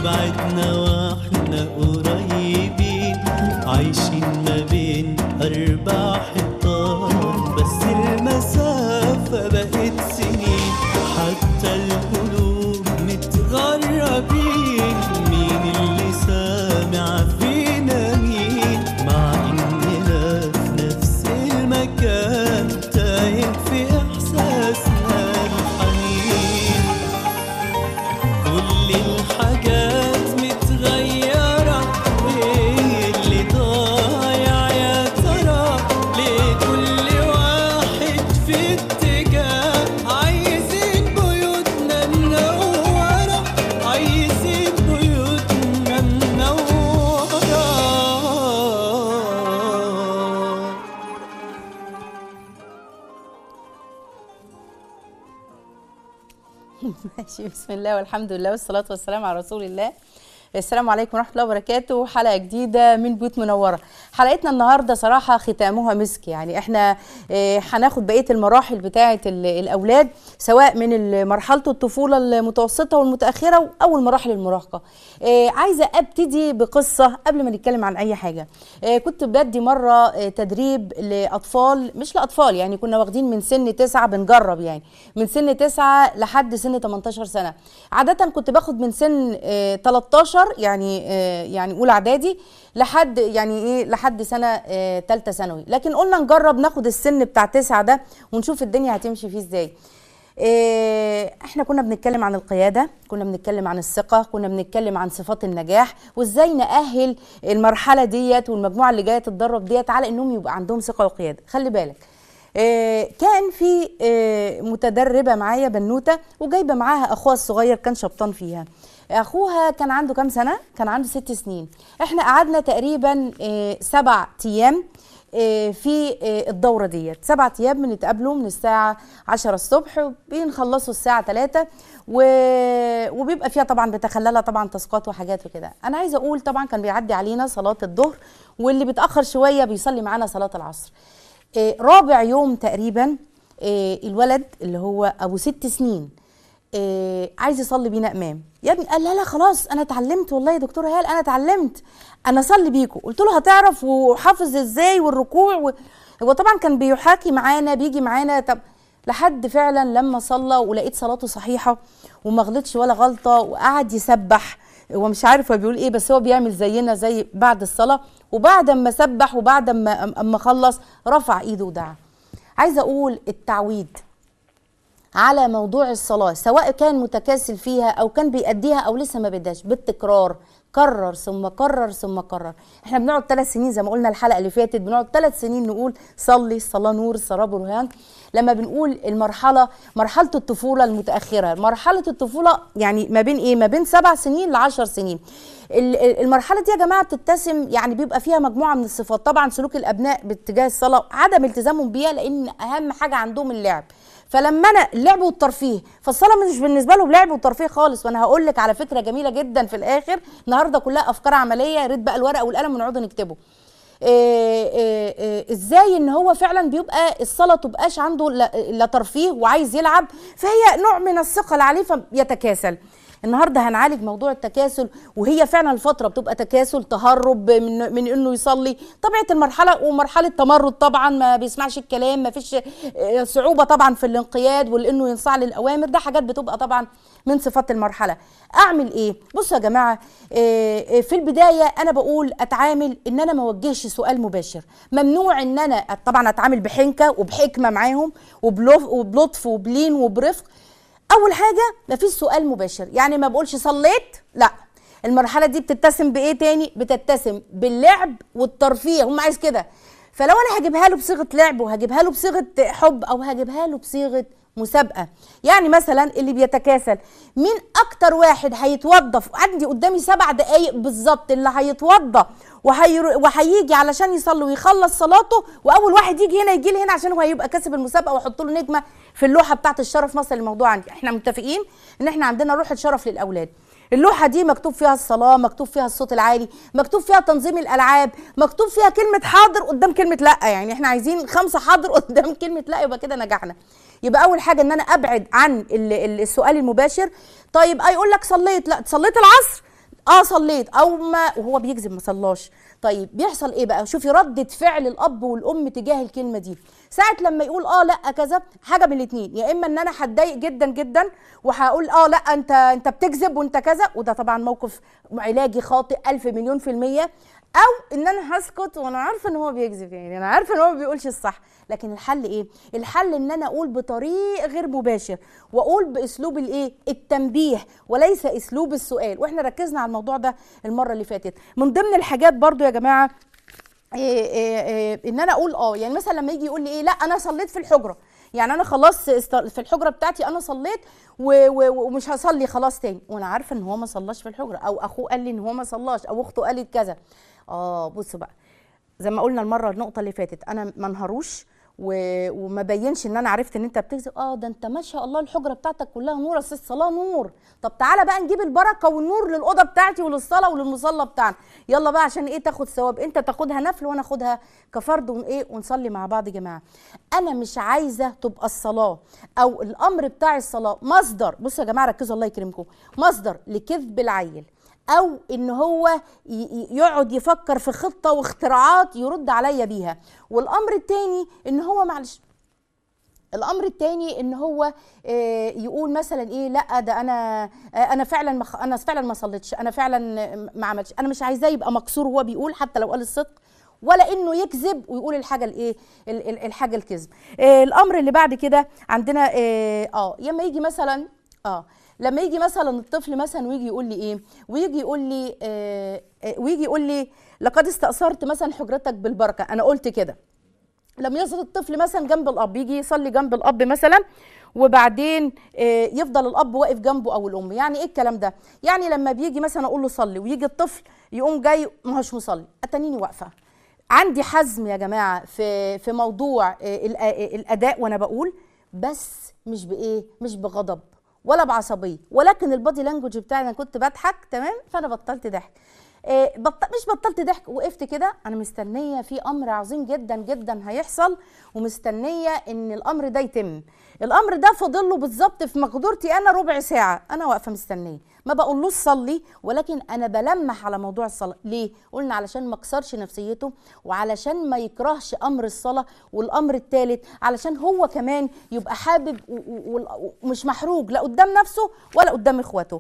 بعدنا واحنا قريبين عايشين ما بين أربع حيطان بس المسافة بقت سنين حتى القلوب متغربين مين اللي سامع فينا مين مع إننا في نفس المكان تايه في إحساسنا الحنين كل الحاجات متغيرة ايه اللي ضايع يا ترى ليه كل واحد في اتجاه عايزين بيوتنا منورة عايزين بيوتنا منورة ماشي بسم الله والحمد لله والصلاة والسلام على رسول الله السلام عليكم ورحمة الله وبركاته حلقة جديدة من بيوت منورة حلقتنا النهاردة صراحة ختامها مسك يعني احنا اه، هناخد بقية المراحل بتاعة ال- الأولاد سواء من ال- مرحلة الطفولة المتوسطة والمتأخرة أو المراحل المراهقة اه، عايزة أبتدي بقصة قبل ما نتكلم عن أي حاجة اه، كنت بدي مرة اه، تدريب لأطفال مش لأطفال يعني كنا واخدين من سن تسعة بنجرب يعني من سن تسعة لحد سن 18 سنة عادة كنت باخد من سن اه، 13 يعني اه، يعني أولى إعدادي لحد يعني إيه لحد سنة اه، تالتة ثانوي لكن قلنا نجرب ناخد السن بتاع تسعة ده ونشوف الدنيا هتمشي فيه إزاي إيه، احنا كنا بنتكلم عن القيادة كنا بنتكلم عن الثقة كنا بنتكلم عن صفات النجاح وازاي نأهل المرحلة ديت والمجموعة اللي جاية تتدرب ديت على انهم يبقى عندهم ثقة وقيادة خلي بالك إيه، كان في إيه، متدربة معايا بنوتة وجايبة معاها اخوها الصغير كان شبطان فيها اخوها كان عنده كام سنة كان عنده ست سنين احنا قعدنا تقريبا إيه، سبع ايام إيه، في إيه، الدورة ديت سبعة أيام بنتقابلوا من الساعة 10 الصبح بنخلصوا الساعة 3 و... وبيبقى فيها طبعا بتخللها طبعا تاسكات وحاجات وكده أنا عايزة أقول طبعا كان بيعدي علينا صلاة الظهر واللي بيتأخر شوية بيصلي معانا صلاة العصر إيه، رابع يوم تقريبا إيه، الولد اللي هو أبو ست سنين إيه عايز يصلي بينا امام يا ابني قال لا لا خلاص انا اتعلمت والله يا دكتوره هال انا اتعلمت انا اصلي بيكم قلت له هتعرف وحافظ ازاي والركوع و... هو طبعا كان بيحاكي معانا بيجي معانا طب لحد فعلا لما صلى ولقيت صلاته صحيحه وما غلطش ولا غلطه وقعد يسبح هو مش عارف هو بيقول ايه بس هو بيعمل زينا زي بعد الصلاه وبعد ما سبح وبعد ما اما خلص رفع ايده ودعا عايزه اقول التعويد على موضوع الصلاة سواء كان متكاسل فيها أو كان بيأديها أو لسه ما بداش بالتكرار كرر ثم كرر ثم كرر احنا بنقعد ثلاث سنين زي ما قلنا الحلقة اللي فاتت بنقعد ثلاث سنين نقول صلي الصلاة نور الصلاة برهان لما بنقول المرحلة مرحلة الطفولة المتأخرة مرحلة الطفولة يعني ما بين ايه ما بين سبع سنين لعشر سنين ال- ال- المرحلة دي يا جماعة بتتسم يعني بيبقى فيها مجموعة من الصفات طبعا سلوك الأبناء باتجاه الصلاة عدم التزامهم بيها لأن أهم حاجة عندهم اللعب فلما انا اللعب والترفيه فالصلاه مش بالنسبه لهم لعب وترفيه خالص وانا هقول لك على فكره جميله جدا في الاخر النهارده كلها افكار عمليه يا ريت بقى الورقه والقلم ونقعد نكتبه إيه إيه إيه ازاي ان هو فعلا بيبقى الصلاه تبقاش عنده لا, لا ترفيه وعايز يلعب فهي نوع من الثقل عليه فيتكاسل النهارده هنعالج موضوع التكاسل وهي فعلا الفتره بتبقى تكاسل تهرب من من انه يصلي طبيعه المرحله ومرحله تمرد طبعا ما بيسمعش الكلام ما فيش آه، صعوبه طبعا في الانقياد وانه ينصاع للاوامر ده حاجات بتبقى طبعا من صفات المرحله اعمل ايه بصوا يا جماعه آه، آه، في البدايه انا بقول اتعامل ان انا ما اوجهش سؤال مباشر ممنوع ان انا طبعا اتعامل بحنكه وبحكمه معاهم وبلطف وبلطف وبلين وبرفق اول حاجه مفيش سؤال مباشر يعني ما بقولش صليت لا المرحله دي بتتسم بايه تاني بتتسم باللعب والترفيه هم عايز كده فلو انا هجيبها له بصيغه لعب وهجيبها له بصيغه حب او هجيبها له بصيغه مسابقه يعني مثلا اللي بيتكاسل مين اكتر واحد هيتوظف عندي قدامي سبع دقايق بالظبط اللي هيتوضى وهير- وهيجي علشان يصلي ويخلص صلاته واول واحد يجي هنا يجي لي هنا عشان هو هيبقى كسب المسابقه واحط له نجمه في اللوحه بتاعه الشرف مثلا الموضوع عندي احنا متفقين ان احنا عندنا لوحه شرف للاولاد اللوحه دي مكتوب فيها الصلاه مكتوب فيها الصوت العالي مكتوب فيها تنظيم الالعاب مكتوب فيها كلمه حاضر قدام كلمه لا يعني احنا عايزين خمسه حاضر قدام كلمه لا يبقى كده نجحنا يبقى اول حاجه ان انا ابعد عن ال- ال- السؤال المباشر طيب اي يقول لك صليت لا صليت العصر اه صليت او ما وهو بيكذب ما صلاش طيب بيحصل ايه بقى شوفي ردة فعل الاب والام تجاه الكلمه دي ساعه لما يقول اه لا كذا حاجه من الاثنين يا اما ان انا هتضايق جدا جدا وهقول اه لا انت انت بتكذب وانت كذا وده طبعا موقف علاجي خاطئ ألف مليون في المية او ان انا هسكت وانا عارفه ان هو بيكذب يعني انا عارفه ان هو ما بيقولش الصح لكن الحل ايه الحل ان انا اقول بطريق غير مباشر واقول باسلوب الايه التنبيه وليس اسلوب السؤال واحنا ركزنا على الموضوع ده المره اللي فاتت من ضمن الحاجات برضو يا جماعه إيه إيه إيه ان انا اقول اه يعني مثلا لما يجي يقول لي ايه لا انا صليت في الحجره يعني انا خلاص است- في الحجره بتاعتي انا صليت و- و- ومش هصلي خلاص تاني وانا عارفه ان هو ما صلاش في الحجره او اخوه قال لي ان هو ما صلاش او اخته قالت كذا اه بصوا بقى زي ما قلنا المره النقطه اللي فاتت انا ما انهروش و- وما بينش ان انا عرفت ان انت بتكذب اه ده انت ما شاء الله الحجره بتاعتك كلها نور اصل الصلاه نور طب تعالى بقى نجيب البركه والنور للاوضه بتاعتي وللصلاه وللمصلى بتاعنا يلا بقى عشان ايه تاخد ثواب انت تاخدها نفل وانا اخدها كفرض وايه ونصلي مع بعض يا جماعه انا مش عايزه تبقى الصلاه او الامر بتاع الصلاه مصدر بصوا يا جماعه ركزوا الله يكرمكم مصدر لكذب العيل او ان هو ي- ي- يقعد يفكر في خطه واختراعات يرد عليا بيها والامر التاني ان هو معلش الامر التاني ان هو آه، يقول مثلا ايه لا ده انا آه، انا فعلا مخ... انا فعلا ما صليتش انا فعلا آه، ما عملتش انا مش عايزاه يبقى مكسور وهو بيقول حتى لو قال الصدق ولا انه يكذب ويقول الحاجه الايه ال- ال- الحاجه الكذب آه، الامر اللي بعد كده عندنا اه آه، لما يجي مثلا اه لما يجي مثلا الطفل مثلا ويجي يقول لي ايه ويجي يقول لي آه آه، ويجي يقول لي لقد استأثرت مثلا حجرتك بالبركه انا قلت كده لما يصل الطفل مثلا جنب الاب يجي يصلي جنب الاب مثلا وبعدين آه، يفضل الاب واقف جنبه او الام يعني ايه الكلام ده يعني لما بيجي مثلا اقول له صلي ويجي الطفل يقوم جاي ما هوش مصلي اتنيني واقفه عندي حزم يا جماعه في في موضوع آه، الأ- آه، الاداء وانا بقول بس مش بايه مش بغضب ولا بعصبيه ولكن البادي لانجوج بتاعي انا كنت بضحك تمام فانا بطلت ضحك آه، بط... مش بطلت ضحك وقفت كده انا مستنيه في امر عظيم جدا جدا هيحصل ومستنيه ان الامر ده يتم الامر ده فاضل له بالظبط في مقدورتي انا ربع ساعه انا واقفه مستنيه ما بقولوش صلي ولكن انا بلمح على موضوع الصلاه ليه قلنا علشان ما اكسرش نفسيته وعلشان ما يكرهش امر الصلاه والامر الثالث علشان هو كمان يبقى حابب و- و- و- ومش محروج لا قدام نفسه ولا قدام اخواته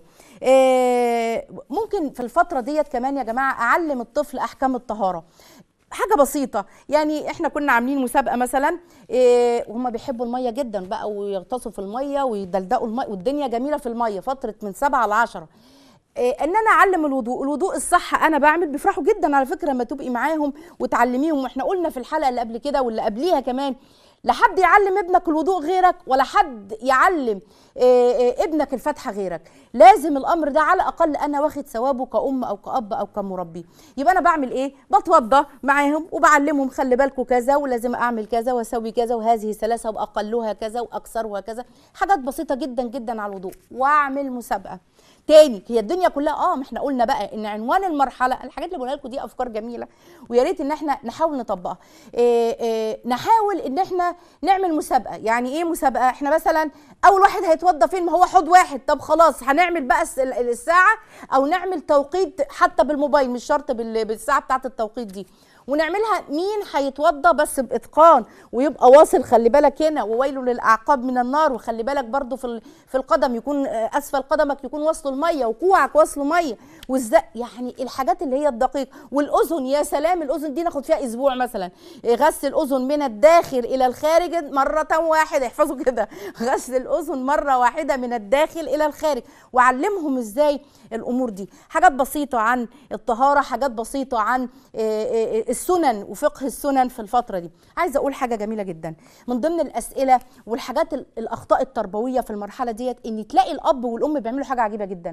آه، ممكن في الفتره ديت كمان يا جماعه اعلم الطفل احكام الطهاره حاجه بسيطه يعني احنا كنا عاملين مسابقه مثلا إيه وهم بيحبوا الميه جدا بقى ويغطسوا في الميه ويدلدقوا الميه والدنيا جميله في الميه فتره من سبعة ل 10 إيه ان انا اعلم الوضوء الوضوء الصح انا بعمل بيفرحوا جدا على فكره لما تبقي معاهم وتعلميهم واحنا قلنا في الحلقه اللي قبل كده واللي قبليها كمان لا حد يعلم ابنك الوضوء غيرك ولا حد يعلم إيه إيه ابنك الفاتحه غيرك لازم الامر ده على الاقل انا واخد ثوابه كأم او كأب او كمربي يبقى انا بعمل ايه بتوضى معاهم وبعلمهم خلي بالكم كذا ولازم اعمل كذا واسوي كذا وهذه ثلاثه واقلها كذا واكثرها كذا حاجات بسيطه جدا جدا على الوضوء واعمل مسابقه تاني هي الدنيا كلها اه ما احنا قلنا بقى ان عنوان المرحله الحاجات اللي بقولها لكم دي افكار جميله ويا ريت ان احنا نحاول نطبقها إيه إيه نحاول ان احنا نعمل مسابقه يعني ايه مسابقه احنا مثلا اول واحد هيتوضى فين ما هو حوض واحد طب خلاص هنعمل بقى الس- ال- الساعه او نعمل توقيت حتى بالموبايل مش شرط بال- بالساعه بتاعه التوقيت دي ونعملها مين هيتوضى بس باتقان ويبقى واصل خلي بالك هنا وويل للاعقاب من النار وخلي بالك برضو في ال- في القدم يكون آه، اسفل قدمك يكون وصله الميه وكوعك وصله ميه والزق يعني الحاجات اللي هي الدقيقه والاذن يا سلام الاذن دي ناخد فيها اسبوع مثلا آه، غسل الاذن من الداخل الى الخارج مره واحده احفظوا كده غسل الاذن مره واحده من الداخل الى الخارج وعلمهم ازاي الامور دي حاجات بسيطه عن الطهاره حاجات بسيطه عن آه، آه، السنن وفقه السنن في الفتره دي عايزه اقول حاجه جميله جدا من ضمن الاسئله والحاجات ال- الاخطاء التربويه في المرحله ديت ان تلاقي الاب والام بيعملوا حاجه عجيبه جدا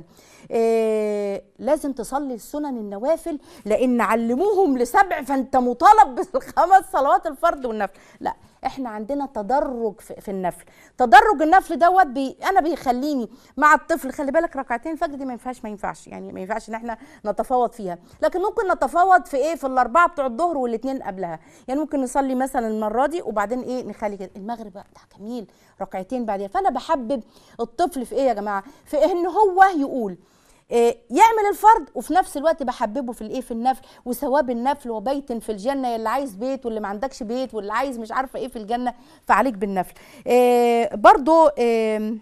آه، لازم تصلي السنن النوافل لان علموهم لسبع فانت مطالب بالخمس صلوات الفرض والنفل لا احنا عندنا تدرج في, في النفل تدرج النفل دوت بي انا بيخليني مع الطفل خلي بالك ركعتين الفجر دي ما ينفعش ما ينفعش يعني ما ينفعش ان احنا نتفاوض فيها لكن ممكن نتفاوض في ايه في الاربعه بتوع الظهر والاثنين قبلها يعني ممكن نصلي مثلا المره دي وبعدين ايه نخلي كده المغرب بقى ده جميل ركعتين بعدين فانا بحبب الطفل في ايه يا جماعه في ان هو يقول إيه، يعمل الفرض وفي نفس الوقت بحببه في الايه في النفل وثواب النفل وبيت في الجنه اللي عايز بيت واللي ما عندكش بيت واللي عايز مش عارفه ايه في الجنه فعليك بالنفل إيه برضو إيه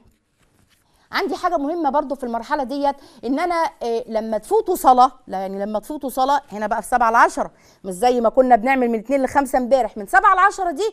عندي حاجه مهمه برضو في المرحله ديت ان انا إيه لما تفوتوا صلاه لا يعني لما تفوتوا صلاه هنا بقى في 7 ل 10 مش زي ما كنا بنعمل من 2 ل 5 امبارح من 7 ل 10 دي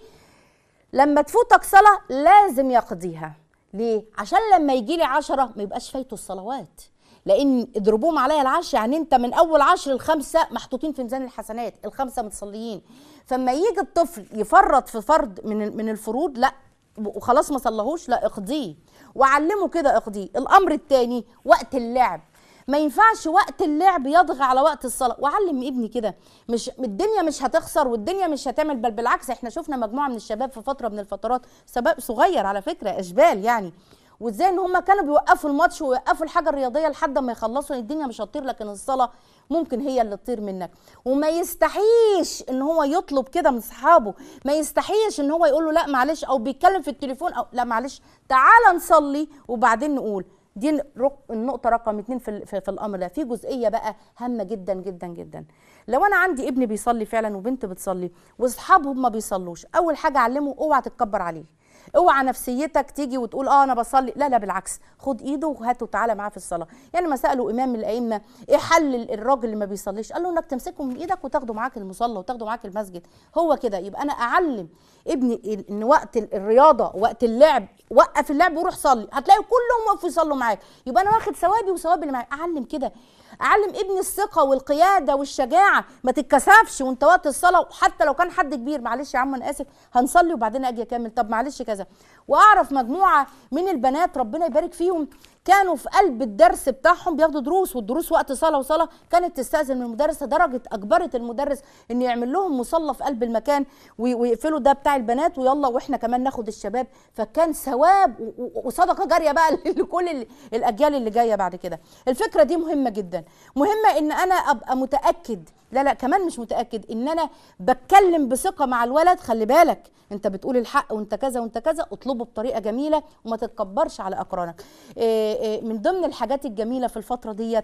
لما تفوتك صلاه لازم يقضيها ليه عشان لما يجي لي 10 ما يبقاش فايته الصلوات لان اضربوهم عليا العشر يعني انت من اول عشر الخمسه محطوطين في ميزان الحسنات الخمسه متصليين فما يجي الطفل يفرط في فرض من من الفروض لا وخلاص ما صلهوش لا اقضيه وعلمه كده اقضيه الامر الثاني وقت اللعب ما ينفعش وقت اللعب يضغى على وقت الصلاه وعلم ابني كده مش الدنيا مش هتخسر والدنيا مش هتعمل بل بالعكس احنا شفنا مجموعه من الشباب في فتره من الفترات شباب صغير على فكره اشبال يعني وازاي ان هم كانوا بيوقفوا الماتش ويوقفوا الحاجه الرياضيه لحد ما يخلصوا الدنيا مش هتطير لكن الصلاه ممكن هي اللي تطير منك وما يستحيش ان هو يطلب كده من اصحابه ما يستحيش ان هو يقول له لا معلش او بيتكلم في التليفون او لا معلش تعال نصلي وبعدين نقول دي النقطة رقم اتنين في, في, في الأمر ده في جزئية بقى هامة جدا جدا جدا لو أنا عندي ابن بيصلي فعلا وبنت بتصلي وأصحابهم ما بيصلوش أول حاجة علمه اوعى تتكبر عليه اوعى نفسيتك تيجي وتقول اه انا بصلي لا لا بالعكس خد ايده وهاته تعالى معاه في الصلاه يعني ما سالوا امام من الائمه ايه حل الراجل اللي ما بيصليش قال له انك تمسكه من ايدك وتاخده معاك المصلى وتاخده معاك المسجد هو كده يبقى انا اعلم ابني ان وقت الرياضه وقت اللعب وقف اللعب وروح صلي هتلاقي كلهم وقفوا يصلوا معاك يبقى انا واخد ثوابي وثواب اللي معايا اعلم كده اعلم ابني الثقه والقياده والشجاعه ما تتكسفش وانت وقت الصلاه حتى لو كان حد كبير معلش يا عم انا اسف هنصلي وبعدين اجي اكمل طب معلش كذا واعرف مجموعه من البنات ربنا يبارك فيهم كانوا في قلب الدرس بتاعهم بياخدوا دروس والدروس وقت صلاه وصلاه كانت تستاذن من المدرس لدرجه اجبرت المدرس ان يعمل لهم مصلى في قلب المكان ويقفلوا ده بتاع البنات ويلا واحنا كمان ناخد الشباب فكان ثواب وصدقه جاريه بقى لكل الاجيال اللي جايه بعد كده الفكره دي مهمه جدا مهمه ان انا ابقى متاكد لا لا كمان مش متاكد ان انا بتكلم بثقه مع الولد خلي بالك انت بتقول الحق وانت كذا وانت كذا اطلبه بطريقه جميله وما تتكبرش على اقرانك إيه إيه من ضمن الحاجات الجميله في الفتره ديت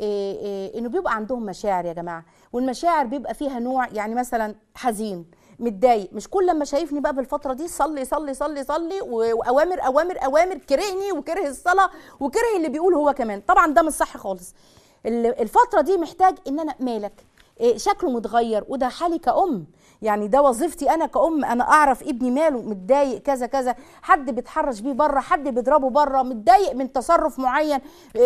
إيه انه بيبقى عندهم مشاعر يا جماعه والمشاعر بيبقى فيها نوع يعني مثلا حزين متضايق مش كل لما شايفني بقى بالفتره دي صلي صلي صلي صلي واوامر اوامر اوامر كرهني وكره الصلاه وكره اللي بيقول هو كمان طبعا ده مش صح خالص الفتره دي محتاج ان انا مالك شكله متغير وده حالي كأم يعني ده وظيفتي انا كأم انا اعرف ابني ماله متضايق كذا كذا حد بيتحرش بيه بره حد بيضربه بره متضايق من تصرف معين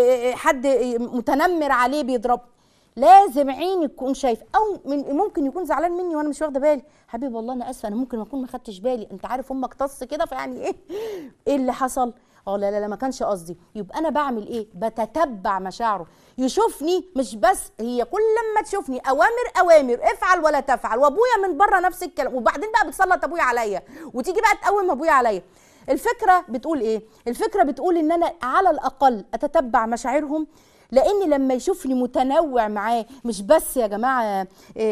حد متنمر عليه بيضرب لازم عيني تكون شايف او من ممكن يكون زعلان مني وانا مش واخده بالي حبيبي والله انا اسفه انا ممكن اكون ما خدتش بالي انت عارف امك طص كده فيعني ايه ايه اللي حصل اه لا لا لا ما كانش قصدي يبقى انا بعمل ايه بتتبع مشاعره يشوفني مش بس هي كل لما تشوفني اوامر اوامر افعل ولا تفعل وابويا من بره نفس الكلام وبعدين بقى بتسلط ابويا عليا وتيجي بقى تقوم ابويا عليا الفكره بتقول ايه الفكره بتقول ان انا على الاقل اتتبع مشاعرهم لان لما يشوفني متنوع معاه مش بس يا جماعه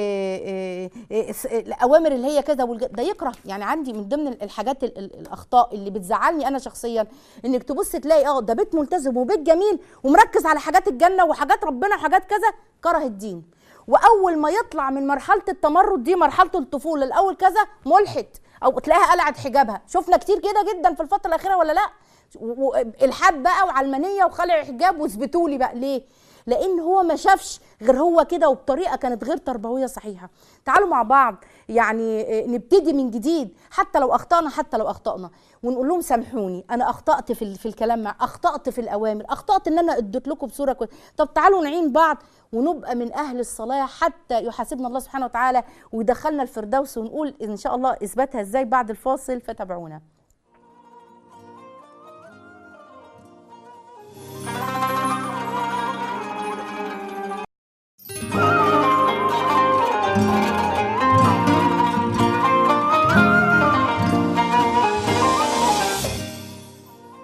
إيه إيه إيه الاوامر اللي هي كذا ده يكره يعني عندي من ضمن الحاجات ال ال الاخطاء اللي بتزعلني انا شخصيا انك تبص تلاقي اه ده بيت ملتزم وبيت جميل ومركز على حاجات الجنه وحاجات ربنا وحاجات كذا كره الدين واول ما يطلع من مرحله التمرد دي مرحله الطفوله الاول كذا ملحد او تلاقيها قلعت حجابها شفنا كتير كده جدا في الفتره الاخيره ولا لا الحاد بقى وعلمانيه وخلع حجاب واثبتوا لي بقى ليه لان هو ما شافش غير هو كده وبطريقه كانت غير تربويه صحيحه تعالوا مع بعض يعني نبتدي من جديد حتى لو اخطانا حتى لو اخطانا ونقول لهم سامحوني انا اخطات في في الكلام مع اخطات في الاوامر اخطات ان انا اديت لكم بصوره كويسه طب تعالوا نعين بعض ونبقى من اهل الصلاه حتى يحاسبنا الله سبحانه وتعالى ويدخلنا الفردوس ونقول ان شاء الله اثباتها ازاي بعد الفاصل فتابعونا السلام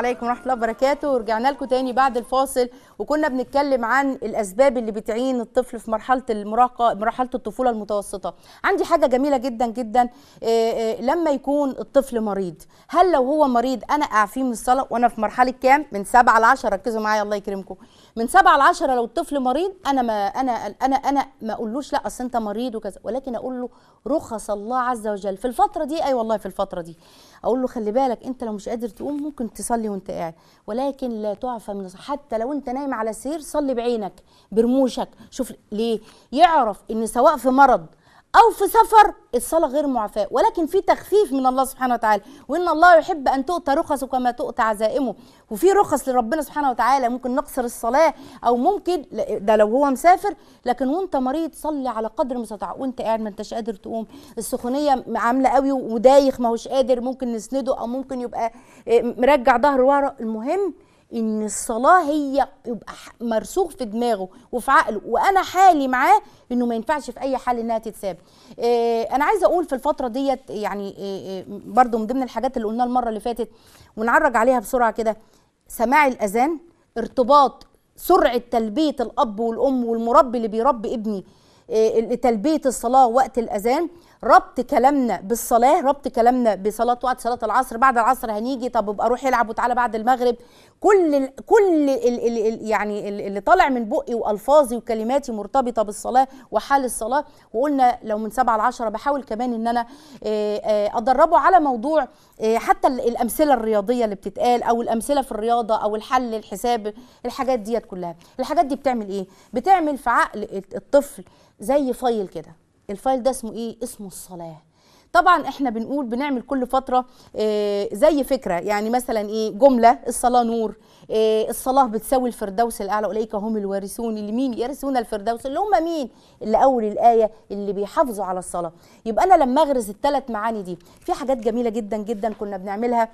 عليكم ورحمه الله وبركاته ورجعنا لكم تاني بعد الفاصل وكنا بنتكلم عن الاسباب اللي بتعين الطفل في مرحله المراهقه مرحله الطفوله المتوسطه عندي حاجه جميله جدا جدا إيه إيه لما يكون الطفل مريض هل لو هو مريض انا اعفيه من الصلاه وانا في مرحله كام من 7 ل 10 ركزوا معايا الله يكرمكم من 7 ل 10 لو الطفل مريض انا ما انا انا انا ما اقولوش لا اصل انت مريض وكذا ولكن اقول له رخص الله عز وجل في الفتره دي اي والله في الفتره دي اقول له خلي بالك انت لو مش قادر تقوم ممكن تصلي وانت قاعد ولكن لا تعفى من الصلاة. حتى لو انت نايم على سرير صلي بعينك برموشك شوف ليه يعرف ان سواء في مرض او في سفر الصلاه غير معفاه ولكن في تخفيف من الله سبحانه وتعالى وان الله يحب ان تؤتى رخصه كما تؤتى عزائمه وفي رخص لربنا سبحانه وتعالى ممكن نقصر الصلاه او ممكن ده لو هو مسافر لكن وانت مريض صلي على قدر المستطاع وانت قاعد ما انتش قادر تقوم السخونيه عامله قوي ودايخ ما هوش قادر ممكن نسنده او ممكن يبقى إيه، مرجع ظهر ورا المهم ان الصلاه هي يبقى ح- مرسوخ في دماغه وفي عقله وانا حالي معاه انه ما ينفعش في اي حال انها تتساب إيه انا عايزه اقول في الفتره ديت يعني إيه إيه برضو من ضمن الحاجات اللي قلناها المره اللي فاتت ونعرج عليها بسرعه كده سماع الاذان ارتباط سرعه تلبيه الاب والام والمربي اللي بيربي ابني إيه، لتلبيه الصلاه وقت الاذان ربط كلامنا بالصلاه ربط كلامنا بصلاه وقت صلاه العصر بعد العصر هنيجي طب ابقى روح العب وتعالى بعد المغرب كل ال كل ال ال ال يعني ال- اللي طالع من بقي والفاظي وكلماتي مرتبطه بالصلاه وحال الصلاه وقلنا لو من سبعة لعشرة بحاول كمان ان انا آه، آه، ادربه على موضوع آه، حتى ال- الامثله الرياضيه اللي بتتقال او الامثله في الرياضه او الحل الحساب الحاجات ديت كلها الحاجات دي بتعمل ايه بتعمل في عقل الطفل زي فايل كده الفايل ده اسمه ايه اسمه الصلاه طبعا احنا بنقول بنعمل كل فتره آه، زي فكره يعني مثلا ايه جمله الصلاه نور آه، الصلاه بتساوي الفردوس الاعلى اولئك هم الوارثون اللي مين يرثون الفردوس اللي هم مين اللي اول الايه اللي بيحافظوا على الصلاه يبقى انا لما اغرز الثلاث معاني دي في حاجات جميله جدا جدا كنا بنعملها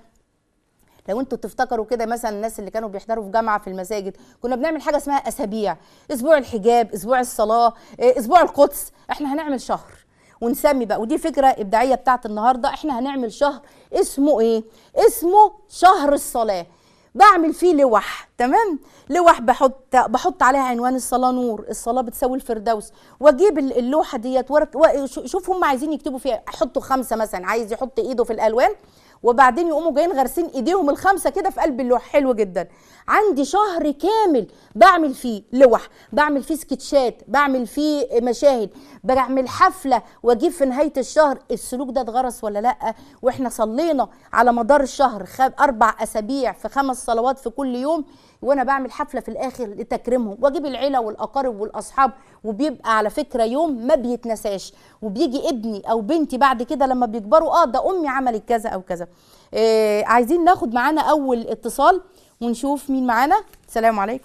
لو انتوا تفتكروا كده مثلا الناس اللي كانوا بيحضروا في جامعه في المساجد كنا بنعمل حاجه اسمها اسابيع اسبوع الحجاب اسبوع الصلاه إيه، اسبوع القدس احنا هنعمل شهر ونسمي بقى ودي فكره ابداعيه بتاعت النهارده احنا هنعمل شهر اسمه ايه اسمه شهر الصلاه بعمل فيه لوح تمام لوح بحط بحط عليها عنوان الصلاه نور الصلاه بتساوي الفردوس واجيب ال- اللوحه ديت ورك و- ش- شوف هم عايزين يكتبوا فيها احطوا خمسه مثلا عايز يحط ايده في الالوان وبعدين يقوموا جايين غارسين ايديهم الخمسه كده في قلب اللوح حلو جدا عندي شهر كامل بعمل فيه لوح بعمل فيه سكتشات بعمل فيه مشاهد بعمل حفله واجيب في نهايه الشهر السلوك ده اتغرس ولا لا واحنا صلينا على مدار الشهر خ- اربع اسابيع في خمس صلوات في كل يوم وانا بعمل حفله في الاخر لتكريمهم واجيب العيله والاقارب والاصحاب وبيبقى على فكره يوم ما بيتنساش وبيجي ابني او بنتي بعد كده لما بيكبروا اه ده امي عملت كذا او كذا آه عايزين ناخد معانا اول اتصال ونشوف مين معانا السلام عليكم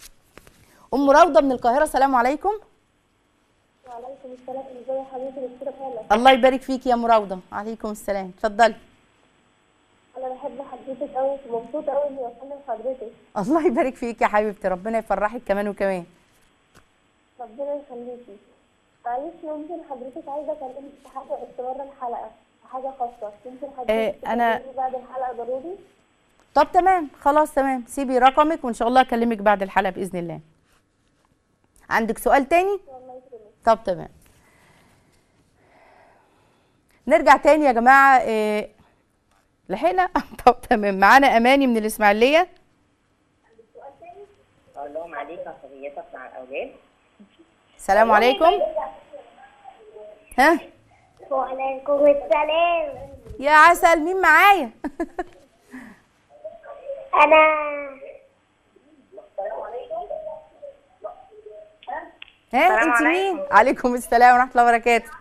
ام روضه من القاهره السلام عليكم وعليكم السلام ازي يا حبيبتي دكتوره هاله الله يبارك فيك يا ام روضه عليكم السلام اتفضلي انا بحب حضرتك قوي ومبسوطه قوي اني بكلم حضرتك الله يبارك فيك يا حبيبتي ربنا يفرحك كمان وكمان ربنا يخليكي معلش ممكن حضرتك عايزه اكلمك في حاجه بس بره الحلقه في حاجه خاصه ممكن حضرتك آه، أنا- تكلميني بعد الحلقه ضروري طب تمام خلاص تمام سيبي رقمك وان شاء الله اكلمك بعد الحلقه باذن الله عندك سؤال تاني الله يكرمك طب تمام نرجع تاني يا جماعه إيه لحقنا طب تمام معانا اماني من الاسماعيليه اقول لهم عليك عصبيتك مع الاولاد السلام عليكم ها وعليكم السلام يا عسل مين معايا انا ها السلام انت عليكم. مين عليكم السلام ورحمه الله وبركاته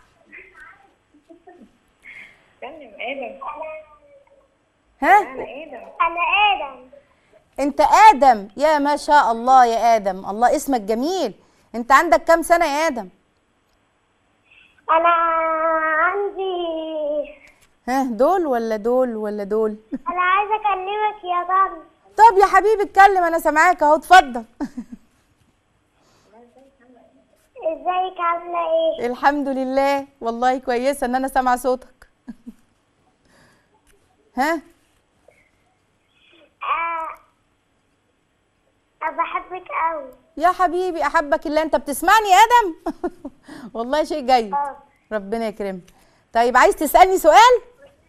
كلم ادم ها انا ادم انا ادم انت ادم يا ما شاء الله يا ادم الله اسمك جميل انت عندك كام سنه يا ادم انا عندي ها دول ولا دول ولا دول انا عايزه اكلمك يا طنط طب يا حبيبي اتكلم انا سامعاك اهو اتفضل ازيك عامله ايه الحمد لله والله كويسه ان انا سامعه صوتك ها آه بحبك قوي يا حبيبي احبك اللي انت بتسمعني يا ادم والله شيء جيد اه ربنا يكرمك طيب عايز تسالني سؤال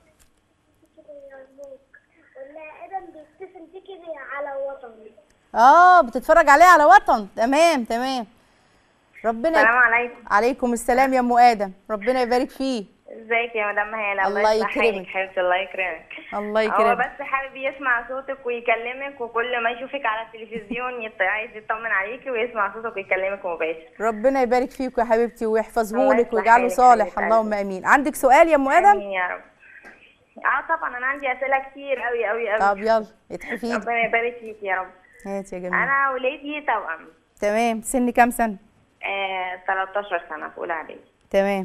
ولا ادم بيتصل بيكي على وطني اه بتتفرج عليه على وطن تمام تمام ربنا السلام يك... عليكم عليكم السلام يا ام ادم ربنا يبارك فيه ازيك يا مدام هاله الله يصلح يكرمك. حالك حبيبتي الله يكرمك الله هو يكرمك بس حابب يسمع صوتك ويكلمك وكل ما يشوفك على التلفزيون يط- عايز يطمن عليكي ويسمع صوتك ويكلمك مباشر ربنا يبارك فيك يا حبيبتي ويحفظه الله لك يصلح ويجعله حالك صالح حبيبة اللهم قلبي. امين عندك سؤال يا ام ادم امين يا رب اه طبعا انا عندي اسئله كتير قوي قوي قوي طب يلا اتحفي ايدك ربنا يبارك فيك يا رب هات يا جميل انا ولادي توأم تمام سن كام سنه آه 13 سنه في اولى اعدادي تمام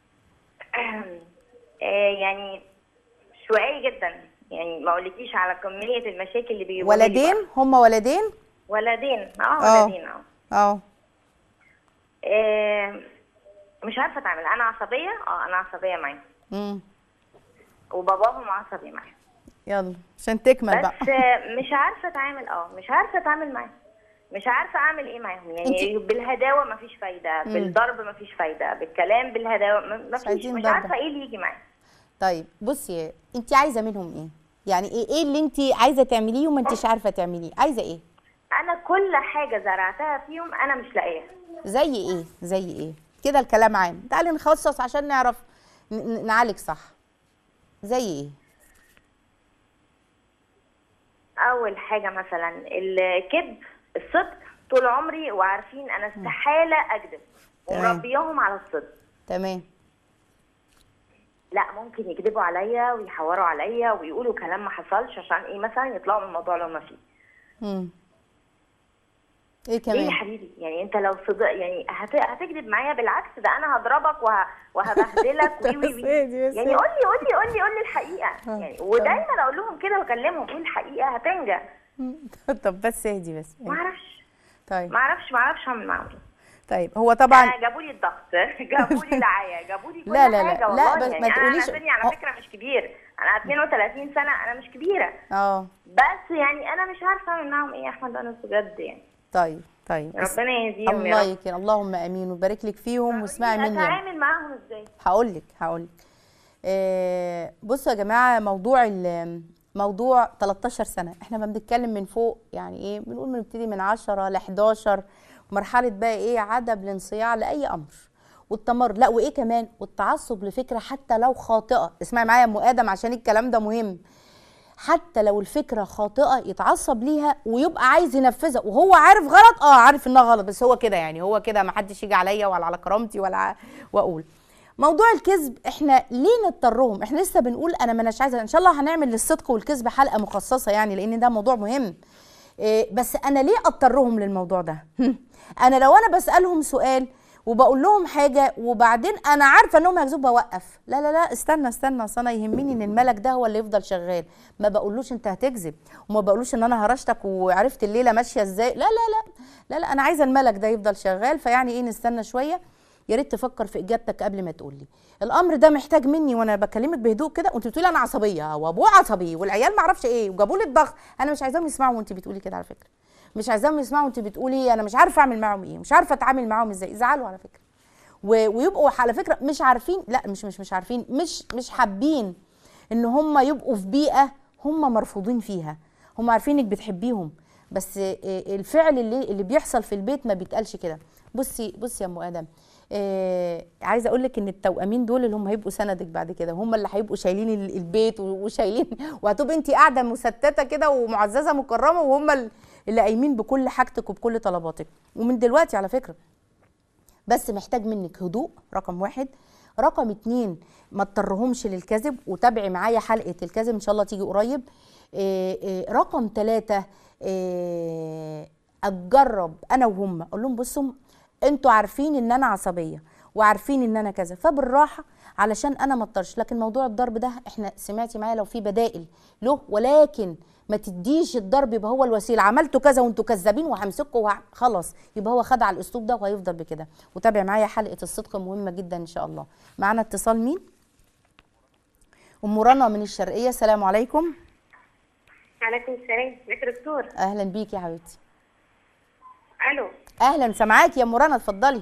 آه يعني شوقي جدا يعني ما اقولكيش على كميه المشاكل اللي بيجيبوها لي ولدين بقى. هم ولدين ولدين اه اه. ولدين اه اه آه، مش عارفه اتعامل انا عصبيه اه انا عصبيه معاهم امم وباباهم عصبي معاهم يلا عشان تكمل بقى بس آه، مش عارفه اتعامل اه مش عارفه اتعامل معاهم مش عارفه اعمل ايه معاهم يعني بالهداوه مفيش فايده بالضرب مفيش فايده بالكلام بالهداوه م- مفيش عايزين مش ضرب. عارفه ايه اللي يجي معاهم طيب بصي انت عايزه منهم ايه يعني ايه ايه اللي انت عايزه تعمليه وما انتش عارفه تعمليه عايزه ايه انا كل حاجه زرعتها فيهم انا مش لاقيها زي ايه زي ايه كده الكلام عام تعالي نخصص عشان نعرف ن- ن- نعالج صح زي ايه اول حاجه مثلا الكذب الصدق طول عمري وعارفين انا استحاله اكذب تمام. ومربياهم على الصدق تمام لا ممكن يكذبوا عليا ويحوروا عليا ويقولوا كلام ما حصلش عشان ايه مثلا يطلعوا من الموضوع اللي هم فيه امم ايه ليه يا كمان حبيبي يعني انت لو صدق يعني هت... هتكذب معايا بالعكس ده انا هضربك وه... وهبهدلك وي وي وي سيدي، بس يعني قول لي قول لي قول لي قول لي الحقيقه آه، يعني ودايما اقول لهم كده واكلمهم قول الحقيقه هتنجح طب بس اهدي بس ما اعرفش طيب ما اعرفش ما اعرفش اعمل معاهم ايه طيب هو طبعا آه، جابوا لي الضغط جابوا لي العيا جابوا لي كل لا، لا، لا، حاجه لا، والله بس يعني ما انا تقوليش- أنا سني على هو- فكره مش كبير انا 32 سنه انا مش كبيره اه بس يعني انا مش عارفه اعمل معاهم ايه يا احمد انا بجد يعني طيب طيب ربنا يهديهم الله يا رب يكرم اللهم امين ويبارك لك فيهم واسمعي مني يا رب. اتعامل معاهم ازاي هقول لك هقول لك آه بصوا يا جماعه موضوع ال- موضوع 13 سنه احنا ما بنتكلم من فوق يعني ايه بنقول بنبتدي من 10 ل 11 مرحله بقى ايه عدم الانصياع لاي امر والتمر لا وايه كمان والتعصب لفكره حتى لو خاطئه اسمعي معايا يا ام ادم عشان الكلام ده مهم حتى لو الفكره خاطئه يتعصب ليها ويبقى عايز ينفذها وهو عارف غلط اه عارف انها غلط بس هو كده يعني هو كده ما حدش يجي عليا ولا على كرامتي ولا ع- واقول موضوع الكذب احنا ليه نضطرهم احنا لسه بنقول انا ما اناش عايزه ان شاء الله هنعمل للصدق والكذب حلقه مخصصه يعني لان ده موضوع مهم إيه بس انا ليه اضطرهم للموضوع ده انا لو انا بسالهم سؤال وبقول لهم حاجه وبعدين انا عارفه انهم هيكذبوا بوقف لا لا لا استنى استنى اصل انا يهمني ان الملك ده هو اللي يفضل شغال ما بقولوش انت هتكذب وما بقولوش ان انا هرشتك وعرفت الليله ماشيه ازاي لا لا لا لا لا انا عايزه الملك ده يفضل شغال فيعني ايه نستنى شويه يا ريت تفكر في اجابتك قبل ما تقول لي الامر ده محتاج مني وانا بكلمك بهدوء كده وانت بتقولي انا عصبيه وابوه عصبي والعيال ما اعرفش ايه وجابوا لي الضغط انا مش عايزاهم يسمعوا وانت بتقولي كده على فكره مش عايزاهم يسمعوا وانت بتقولي انا مش عارفه اعمل معاهم ايه مش عارفه اتعامل معاهم ازاي زعلوا على فكره و- ويبقوا على فكره مش عارفين لا مش مش مش عارفين مش مش حابين ان هم يبقوا في بيئه هم مرفوضين فيها هم عارفين انك بتحبيهم بس إيه الفعل اللي اللي بيحصل في البيت ما بيتقالش كده بصي بصي يا ام ادم إيه عايزه اقول لك ان التوامين دول اللي هم هيبقوا سندك بعد كده هم اللي هيبقوا شايلين ال- البيت و- وشايلين وهتبقي انت قاعده مستته كده ومعززه مكرمه وهم ال- اللي قايمين بكل حاجتك وبكل طلباتك ومن دلوقتي على فكره بس محتاج منك هدوء رقم واحد رقم اتنين ما تضطرهمش للكذب وتابعي معايا حلقه الكذب ان شاء الله تيجي قريب إيه إيه رقم ثلاثة إيه اتجرب انا وهم اقول لهم بصوا انتوا عارفين ان انا عصبيه وعارفين ان انا كذا فبالراحه علشان انا ما اضطرش لكن موضوع الضرب ده احنا سمعتي معايا لو في بدائل له ولكن ما تديش الضرب يبقى هو الوسيله عملتوا كذا وانتوا كذابين وهمسكوا وه... خلاص يبقى هو خد على الاسلوب ده وهيفضل بكده وتابع معايا حلقه الصدق مهمه جدا ان شاء الله معانا اتصال مين ام رنا من الشرقيه السلام عليكم عليكم السلام ازيك يا دكتور اهلا بيك يا حبيبتي الو اهلا سامعاكي يا ام رنا اتفضلي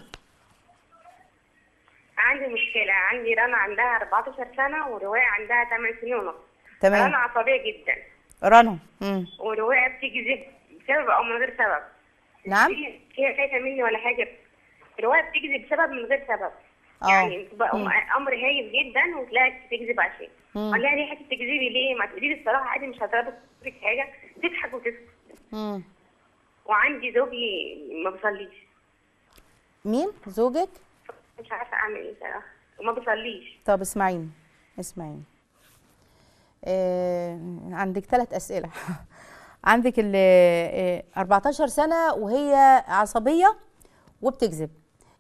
عندي مشكله عندي رنا عندها 14 سنه وروايه عندها 8 سنين ونص تمام رنا عصبيه جدا رنا امم وروايه بتيجي بسبب او من غير سبب نعم هي هي خايفه مني ولا حاجه الروايه بتكذب بسبب من غير سبب آه. يعني بتبقى مم. امر هايف جدا وتلاقي بتكذب عشان مم. قال لها ليه حته تكذبي ليه ما تقولي لي الصراحه عادي مش هضربك في حاجه تضحك وتسكت امم وعندي زوجي ما بيصليش مين زوجك مش عارفه اعمل ايه صراحه وما بيصليش طب اسمعيني اسمعيني آه عندك ثلاث اسئله عندك ال آه، 14 سنه وهي عصبيه وبتكذب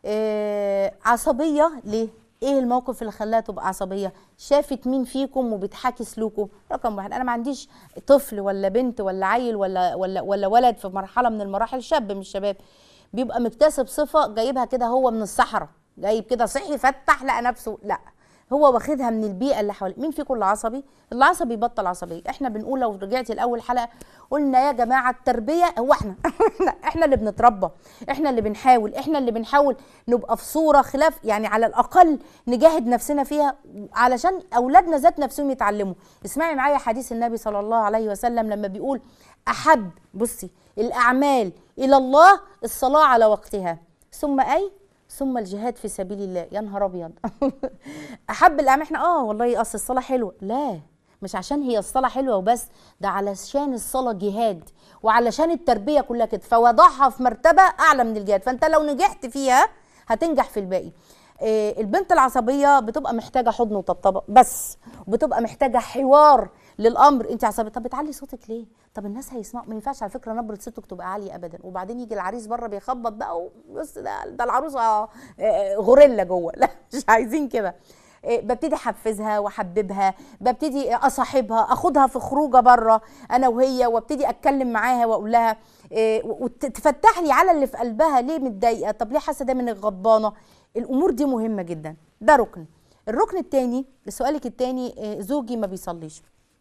آه عصبيه ليه ايه الموقف اللي خلاها تبقى عصبيه شافت مين فيكم وبتحاكي سلوكه رقم واحد انا ما عنديش طفل ولا بنت ولا عيل ولا ولا ولا ولد في مرحله من المراحل شاب من الشباب بيبقى مكتسب صفه جايبها كده هو من الصحراء جايب كده صحي فتح لقى نفسه لا هو واخدها من البيئه اللي حواليه مين فيكم اللي عصبي اللي عصبي يبطل عصبيه احنا بنقول لو رجعتي لاول حلقه قلنا يا جماعه التربيه هو احنا احنا احنا اللي بنتربى احنا اللي بنحاول احنا اللي بنحاول نبقى في صوره خلاف يعني على الاقل نجاهد نفسنا فيها علشان اولادنا ذات نفسهم يتعلموا اسمعي معايا حديث النبي صلى الله عليه وسلم لما بيقول احب بصي الاعمال الى الله الصلاه على وقتها ثم اي ثم الجهاد في سبيل الله يا نهار ابيض احب الاعمال احنا اه والله اصل الصلاه حلوه لا مش عشان هي الصلاه حلوه وبس ده علشان الصلاه جهاد وعلشان التربيه كلها كده فوضعها في مرتبه اعلى من الجهاد فانت لو نجحت فيها هتنجح في الباقي آه، البنت العصبيه بتبقى محتاجه حضن وطبطبه بس وبتبقى محتاجه حوار للامر انت عصبيه طب بتعلي صوتك ليه طب الناس هيسمعوا ما ينفعش على فكره نبره صوتك تبقى عاليه ابدا وبعدين يجي العريس بره بيخبط بقى بص ده ده العروسه آه، غوريلا جوه لا مش عايزين كده آه، ببتدي احفزها واحببها ببتدي اصاحبها اخدها في خروجه بره انا وهي وابتدي اتكلم معاها واقول لها آه، وتفتح لي على اللي في قلبها ليه متضايقه طب ليه حاسه دايما انك غضبانه الامور دي مهمه جدا ده ركن الركن الثاني لسؤالك الثاني زوجي ما بيصليش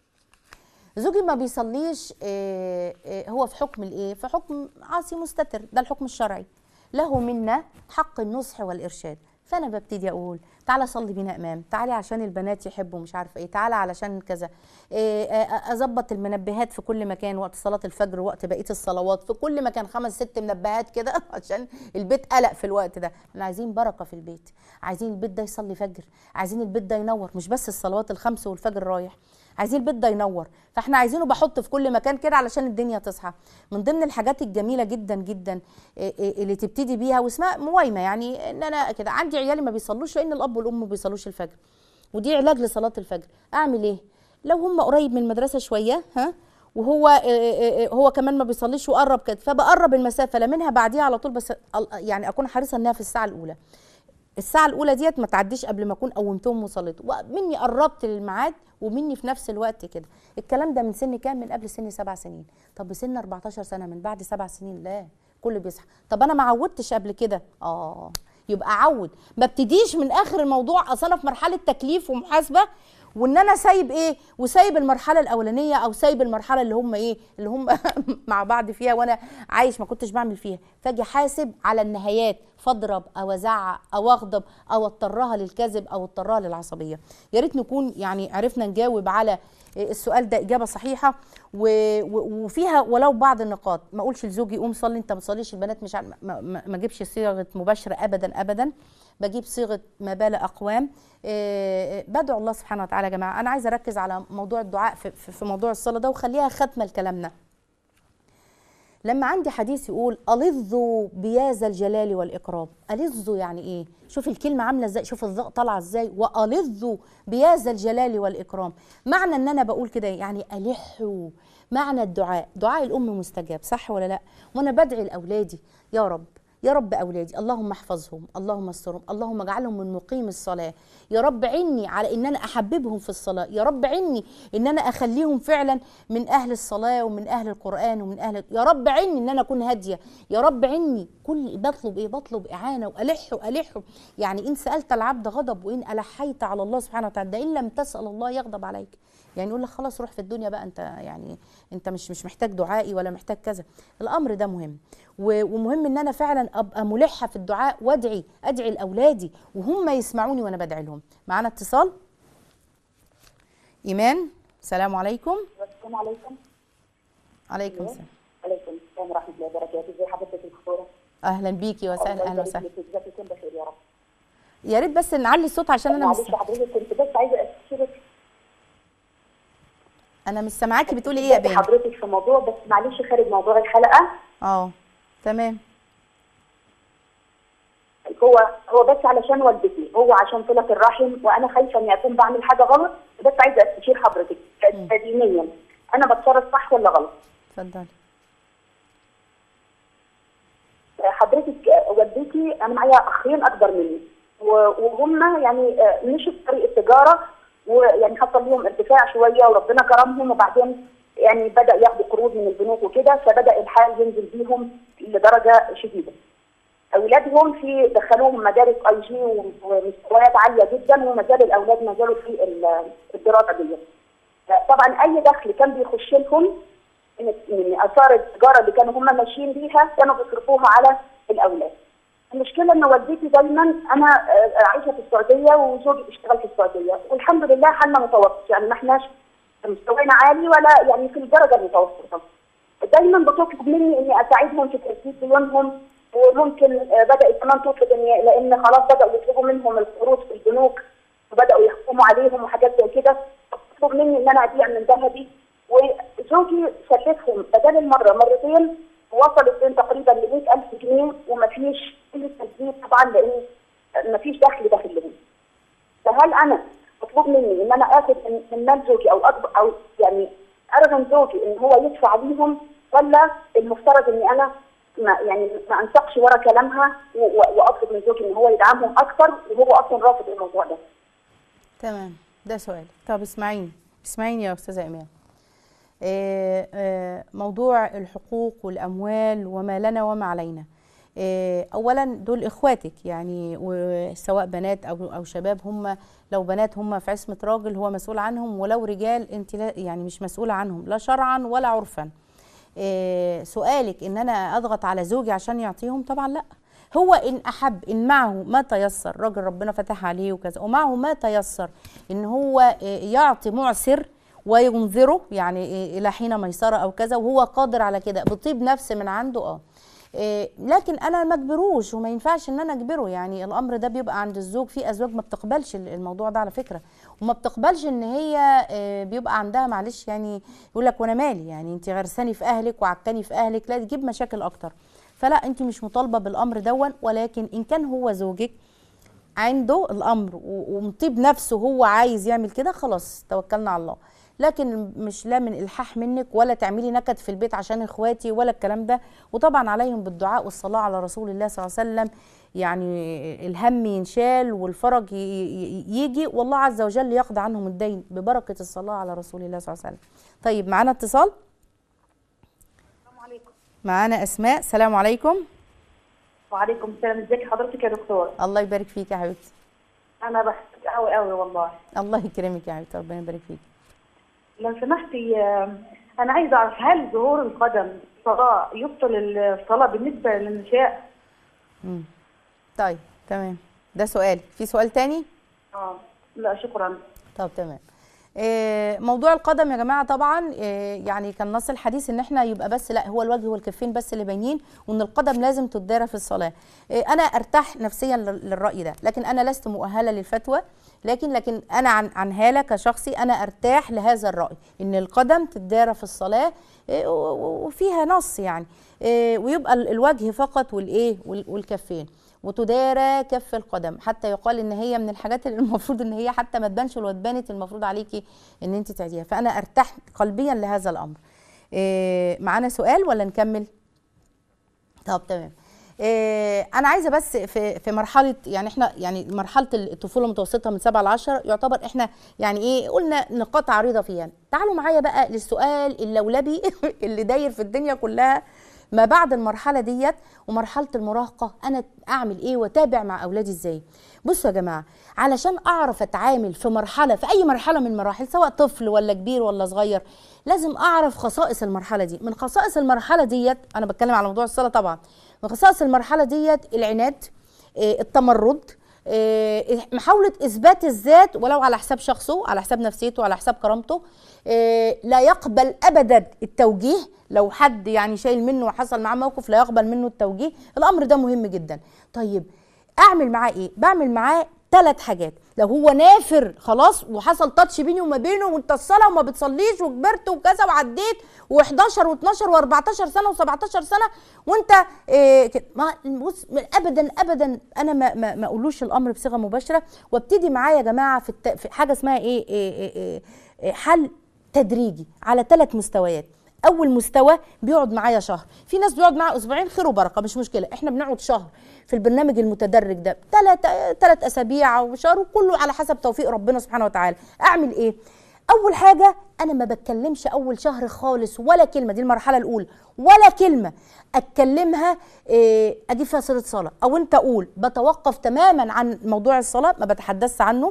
زوجي ما بيصليش آه، آه، هو في حكم الايه في حكم عاصي مستتر ده الحكم الشرعي له منا حق النصح والارشاد فانا ببتدي اقول تعالى صلي بينا امام تعالي عشان البنات يحبوا مش عارفه ايه تعالى علشان كذا إيه، آه، اظبط المنبهات في كل مكان وقت صلاه الفجر وقت بقيه الصلوات في كل مكان خمس ست منبهات كده عشان البيت قلق في الوقت ده احنا عايزين بركه في البيت عايزين البيت ده يصلي فجر عايزين البيت ده ينور مش بس الصلوات الخمس والفجر رايح عايزين البيت ده ينور فاحنا عايزينه بحط في كل مكان كده علشان الدنيا تصحى من ضمن الحاجات الجميله جدا جدا إيه إيه اللي تبتدي بيها واسمها موائمه يعني ان انا كده عندي عيالي ما بيصلوش لان الاب والام ما بيصلوش الفجر ودي علاج لصلاه الفجر اعمل ايه لو هم قريب من المدرسه شويه ها وهو إيه إيه إيه هو كمان ما بيصليش وقرب كده فبقرب المسافه لا منها بعديها على طول بس ال- يعني اكون حريصه انها في الساعه الاولى الساعة الأولى ديت ما تعديش قبل ما أكون قومتهم وصليت ومني قربت للميعاد ومني في نفس الوقت كده الكلام ده من سن كام من قبل سن سبع سنين طب بسن 14 سنة من بعد سبع سنين لا كله بيصحى طب أنا ما عودتش قبل كده آه يبقى عود ما ابتديش من آخر الموضوع أصل أنا في مرحلة تكليف ومحاسبة وان انا سايب ايه وسايب المرحله الاولانيه او سايب المرحله اللي هم ايه اللي هم مع بعض فيها وانا عايش ما كنتش بعمل فيها فاجي حاسب على النهايات فاضرب او ازعق او اغضب او اضطرها للكذب او اضطرها للعصبيه يا ريت نكون يعني عرفنا نجاوب على السؤال ده اجابه صحيحه و... و... وفيها ولو بعض النقاط ما اقولش لزوجي قوم صلي انت ما تصليش البنات مش عارف ما, ما... ما اجيبش صيغه مباشره ابدا ابدا بجيب صيغه ما بال اقوام إيه بدعو الله سبحانه وتعالى يا جماعه انا عايزه اركز على موضوع الدعاء في, في, في موضوع الصلاه ده وخليها ختمه لكلامنا لما عندي حديث يقول ألظوا بياز الجلال والإكرام ألظوا يعني إيه شوف الكلمة عاملة إزاي شوف الظاء طالعة إزاي وألظوا بياز الجلال والإكرام معنى إن أنا بقول كده يعني ألحوا معنى الدعاء دعاء الأم مستجاب صح ولا لا وأنا بدعي لأولادي يا رب يا رب أولادي اللهم احفظهم اللهم استرهم اللهم اجعلهم من مقيم الصلاة يا رب عني على إن أنا أحببهم في الصلاة يا رب عني إن أنا أخليهم فعلا من أهل الصلاة ومن أهل القرآن ومن أهل يا رب عني إن أنا أكون هادية يا رب عني كل بطلب إيه بطلب إعانة وألح وألح يعني إن سألت العبد غضب وإن ألحيت على الله سبحانه وتعالى ده إن لم تسأل الله يغضب عليك يعني يقول لك خلاص روح في الدنيا بقى انت يعني انت مش مش محتاج دعائي ولا محتاج كذا الامر ده مهم و- ومهم ان انا فعلا ابقى ملحه في الدعاء وادعي ادعي لاولادي وهم يسمعوني وانا بدعي لهم معانا اتصال ايمان السلام عليكم السلام عليكم عليكم السلام عليكم السلام ورحمه الله وبركاته ازي حضرتك الدكتوره اهلا بيكي وسهلا الله اهلا يبارك وسهلا لك، ازيك يكون بخير يا رب يا ريت بس نعلي الصوت عشان انا مش معلش حضرتك كنت بس عايزه استشيرك انا مش سامعاكي بتقولي ايه يا بنت حضرتك في موضوع بس معلش خارج موضوع الحلقه اه تمام هو هو بس علشان والدتي هو عشان صله الرحم وانا خايفه اني اكون بعمل حاجه غلط بس عايزه استشير حضرتك دينيا انا بتصرف صح ولا غلط اتفضلي حضرتك آه، والدتي انا معايا اخين اكبر مني و- وهم يعني آه، مشوا في طريق التجاره ويعني حصل لهم ارتفاع شويه وربنا كرمهم وبعدين يعني بدا ياخدوا قروض من البنوك وكده فبدا الحال ينزل بيهم لدرجه شديده. اولادهم في دخلوهم مدارس اي جي ومستويات عاليه جدا وما زال الاولاد ما زالوا في ال- الدراسه دي. طبعا اي دخل كان بيخش لهم من من اثار التجاره اللي كانوا هم ماشيين بيها كانوا بيصرفوها على الاولاد. المشكله ان والدتي دايما انا آه، عايشه في السعوديه وزوجي بيشتغل في السعوديه والحمد لله حالنا متوسط يعني ما احناش مستوانا عالي ولا يعني في الدرجه المتوسطه. دايما بتطلب مني اني اساعدهم في تسديد ديونهم وممكن آه، بدات كمان تطلب اني لان خلاص بداوا يطلبوا منهم القروض في البنوك وبداوا يحكموا عليهم وحاجات زي كده تطلب مني ان انا ابيع من ذهبي وزوجي سلفهم بدل المره مرتين وصلت بين تقريبا ل 100000 جنيه ومفيش اي تسديد طبعا لان مفيش دخل داخل لهم. فهل انا مطلوب مني ان انا اخد من من مال زوجي او أكبر او يعني ارغم زوجي ان هو يدفع ليهم ولا المفترض اني انا ما يعني ما انسقش ورا كلامها و- و- واطلب من زوجي ان هو يدعمهم اكثر وهو اصلا رافض الموضوع ده. تمام ده سؤال طب اسمعيني اسمعيني يا استاذه ايمان آه، آه، موضوع الحقوق والاموال وما لنا وما علينا آه، اولا دول اخواتك يعني وسواء بنات او او شباب هم لو بنات هم في عصمه راجل هو مسؤول عنهم ولو رجال انت لا يعني مش مسؤوله عنهم لا شرعا ولا عرفا آه، سؤالك ان انا اضغط على زوجي عشان يعطيهم طبعا لا هو ان احب ان معه ما تيسر راجل ربنا فتح عليه وكذا ومعه ما تيسر ان هو آه، يعطي معسر وينظره يعني آه، الى حين ميسره او كذا وهو قادر على كده بطيب نفس من عنده اه إيه، لكن انا ما اجبروش وما ينفعش ان انا اجبره يعني الامر ده بيبقى عند الزوج في ازواج ما بتقبلش ال- الموضوع ده على فكره وما بتقبلش ان هي إيه، بيبقى عندها معلش يعني يقول لك وانا مالي يعني انت غرساني في اهلك وعكاني في اهلك لا تجيب مشاكل اكتر فلا انت مش مطالبه بالامر دون ولكن ان كان هو زوجك عنده الامر و- ومطيب نفسه هو عايز يعمل كده خلاص توكلنا على الله لكن مش لا من الحاح منك ولا تعملي نكد في البيت عشان اخواتي ولا الكلام ده وطبعا عليهم بالدعاء والصلاه على رسول الله صلى الله عليه وسلم يعني الهم ينشال والفرج ي- ي- يجي والله عز وجل يقضي عنهم الدين ببركه الصلاه على رسول الله صلى الله عليه وسلم طيب معانا اتصال السلام عليكم. معانا اسماء السلام عليكم وعليكم السلام ازيك حضرتك يا دكتور؟ الله يبارك فيك يا حبيبتي انا بحبك قوي قوي والله. الله يكرمك يا حبيبتي ربنا يبارك فيك لو سمحتي آه، انا عايزه اعرف هل ظهور القدم صلاه يبطل الصلاه بالنسبه للنساء؟ مم. طيب تمام ده سؤال في سؤال تاني اه لا شكرا. طب تمام آه، موضوع القدم يا جماعه طبعا آه، يعني كان نص الحديث ان احنا يبقى بس لا هو الوجه والكفين بس اللي باينين وان القدم لازم تدارى في الصلاه آه، انا ارتاح نفسيا لل- للراي ده لكن انا لست مؤهله للفتوى لكن لكن انا عن عن هاله كشخصي انا ارتاح لهذا الراي ان القدم تدارى في الصلاه آه، و- و- وفيها نص يعني آه، ويبقى ال- الوجه فقط والايه وال- والكفين وتدارى كف القدم حتى يقال ان هي من الحاجات اللي المفروض ان هي حتى ما تبانش ولو اتبانت المفروض عليكي ان انت تعديها فانا ارتاح قلبيا لهذا الامر إيه معانا سؤال ولا نكمل طب تمام إيه انا عايزه بس في في مرحله يعني احنا يعني مرحله الطفوله المتوسطه من 7 ل 10 يعتبر احنا يعني ايه قلنا نقاط عريضه فيها تعالوا معايا بقى للسؤال اللولبي اللي داير في الدنيا كلها ما بعد المرحله ديت ومرحله المراهقه انا اعمل ايه واتابع مع اولادي ازاي بصوا يا جماعه علشان اعرف اتعامل في مرحله في اي مرحله من المراحل سواء طفل ولا كبير ولا صغير لازم اعرف خصائص المرحله دي من خصائص المرحله ديت انا بتكلم على موضوع الصلاه طبعا من خصائص المرحله ديت العناد آه، التمرد آه، محاولة إثبات الذات ولو على حساب شخصه على حساب نفسيته على حساب كرامته آه، لا يقبل أبدا التوجيه لو حد يعني شايل منه وحصل معاه موقف لا يقبل منه التوجيه الأمر ده مهم جدا طيب أعمل معاه إيه؟ بعمل معاه ثلاث حاجات لو هو نافر خلاص وحصل تاتش بيني وما بينه وانت الصلاه وما بتصليش وكبرت وكذا وعديت و11 و12 و14 سنه و17 سنه وانت إيه كده. ما بص ابدا ابدا انا ما ما, ما اقولوش الامر بصيغه مباشره وابتدي معاه يا جماعه في, الت... في حاجه اسمها ايه, إيه, إيه, إيه, إيه حل تدريجي على ثلاث مستويات اول مستوى بيقعد معايا شهر في ناس بيقعد معايا اسبوعين خير وبركه مش مشكله احنا بنقعد شهر في البرنامج المتدرج ده ثلاث ثلاث اسابيع او شهر وكله على حسب توفيق ربنا سبحانه وتعالى اعمل ايه اول حاجه انا ما بتكلمش اول شهر خالص ولا كلمه دي المرحله الاولى ولا كلمه اتكلمها إيه اجيب فيها صله صلاه او انت قول بتوقف تماما عن موضوع الصلاه ما بتحدثش عنه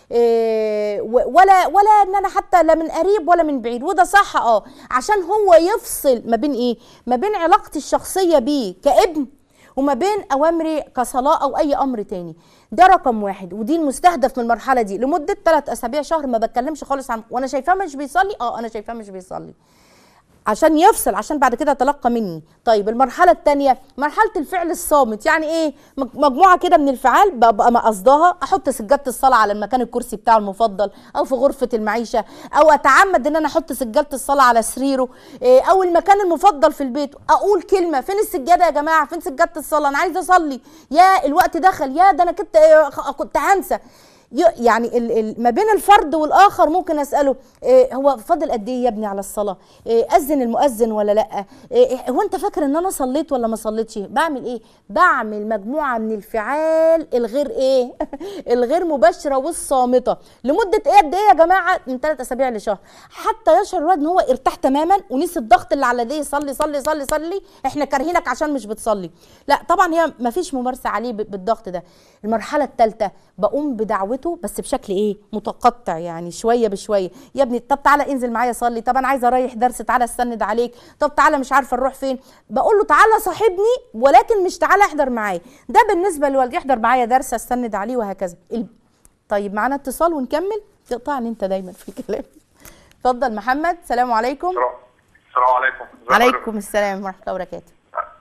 إيه ولا ولا ان انا حتى لا من قريب ولا من بعيد وده صح اه عشان هو يفصل ما بين ايه ما بين علاقتي الشخصيه بيه كابن وما بين اوامري كصلاه او اي امر تاني ده رقم واحد ودي المستهدف من المرحله دي لمده ثلاث اسابيع شهر ما بتكلمش خالص عن وانا شايفاه مش بيصلي اه انا شايفاه مش بيصلي عشان يفصل عشان بعد كده يتلقى مني طيب المرحله الثانيه مرحله الفعل الصامت يعني ايه مجموعه كده من الفعال ببقى قصدها احط سجاده الصلاه على المكان الكرسي بتاعه المفضل او في غرفه المعيشه او اتعمد ان انا احط سجاده الصلاه على سريره او المكان المفضل في البيت اقول كلمه فين السجاده يا جماعه فين سجاده الصلاه انا عايزه اصلي يا الوقت دخل يا ده انا كنت كنت هنسى يعني ال ال ما بين الفرد والاخر ممكن اساله إيه هو فاضل قد ايه يا ابني على الصلاه إيه اذن المؤذن ولا لا إيه هو انت فاكر ان انا صليت ولا ما صليتش بعمل ايه بعمل مجموعه من الفعال الغير ايه الغير مباشره والصامته لمده ايه قد ايه يا جماعه من ثلاث اسابيع لشهر حتى يشعر الواد ان هو ارتاح تماما ونسي الضغط اللي على ايديه صلي صلي صلي صلي احنا كارهينك عشان مش بتصلي لا طبعا هي ما فيش ممارسه عليه بالضغط ده المرحله الثالثه بقوم بدعوته دعوته بس بشكل ايه متقطع يعني شويه بشويه يا ابني طب تعالى انزل معايا صلي طب انا عايزه اريح درس تعالى استند عليك طب تعالى مش عارفه نروح فين بقول له تعالى صاحبني ولكن مش تعالى احضر معايا ده بالنسبه لوالدي يحضر معايا درس استند عليه وهكذا طيب معانا اتصال ونكمل تقطعني انت دايما في الكلام اتفضل محمد السلام عليكم السلام عليكم عليكم السلام ورحمه الله وبركاته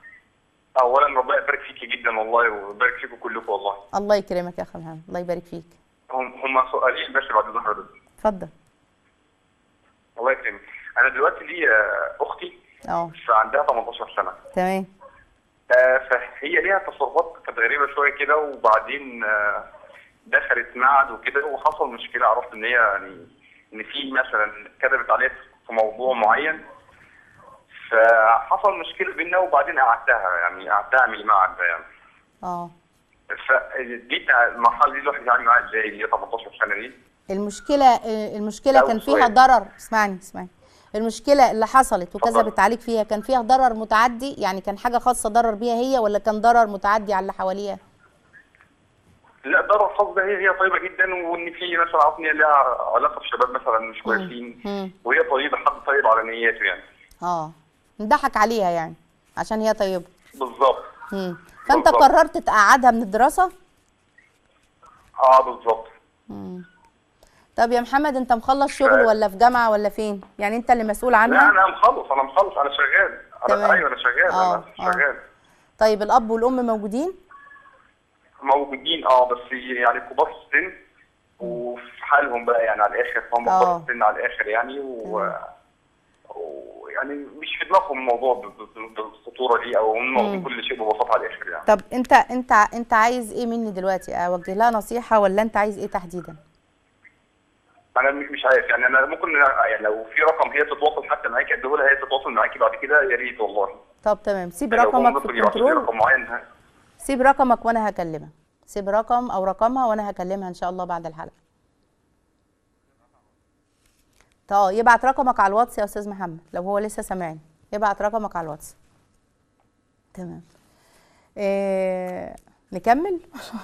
اولا ربنا يبارك فيكي جدا والله ويبارك فيكم كلكم والله الله يكرمك يا اخي محمد الله يبارك فيك هم هم سؤالين بس بعد ظهر ده اتفضل الله يكرمك انا دلوقتي لي اختي اه فعندها 18 سنه تمام آه فهي ليها تصرفات كانت غريبه شويه كده وبعدين آه دخلت معهد وكده وحصل مشكله عرفت ان هي يعني ان في مثلا كتبت عليها في موضوع معين فحصل مشكله بينا وبعدين قعدتها يعني قعدتها اعمل المعهد ده يعني اه فدي المرحله دي الواحد يتعامل معاها ازاي اللي هي 18 سنه دي المشكله المشكله أو كان سؤال. فيها ضرر اسمعني اسمعني المشكله اللي حصلت وكذبت اتفضل. عليك فيها كان فيها ضرر متعدي يعني كان حاجه خاصه ضرر بيها هي ولا كان ضرر متعدي على اللي حواليها لا ضرر خاص ده هي هي طيبه جدا وان في مثلا عرفت ان هي لها علاقه بشباب مثلا مش كويسين مم. وهي طيبه حد طيب على نياته يعني اه انضحك عليها يعني عشان هي طيبه بالظبط مم. فانت بالظبط. قررت تقعدها من الدراسه اه بالظبط طب يا محمد انت مخلص شغل ف- ولا في جامعه ولا فين يعني انت اللي مسؤول لا عنها انا مخلص انا مخلص انا شغال تمام. انا ايوه انا شغال آه، انا آه. شغال طيب الاب والام موجودين موجودين اه بس يعني كبار في السن وفي حالهم بقى يعني على الاخر هم آه. كبار في السن على الاخر يعني و... ويعني مش في دماغهم الموضوع ب- ب- بالخطوره دي او هم واخدين كل شيء ببساطه على الاخر يعني طب انت انت انت عايز ايه مني دلوقتي اوجه لها نصيحه ولا انت عايز ايه تحديدا انا مش مش عارف يعني انا ممكن يعني لو في رقم هي تتواصل حتى معاكي اديه لها هي تتواصل معاكي بعد كده يا ريت والله طب تمام سيب لو هم رقمك في ممكن يبعتوا لي الكنترول رقم معين ها. سيب رقمك وانا هكلمها سيب رقم او رقمها وانا هكلمها ان شاء الله بعد الحلقه طب يبعت رقمك على الواتس يا استاذ محمد لو هو لسه سامعني يبعت رقمك على الواتس تمام آه نكمل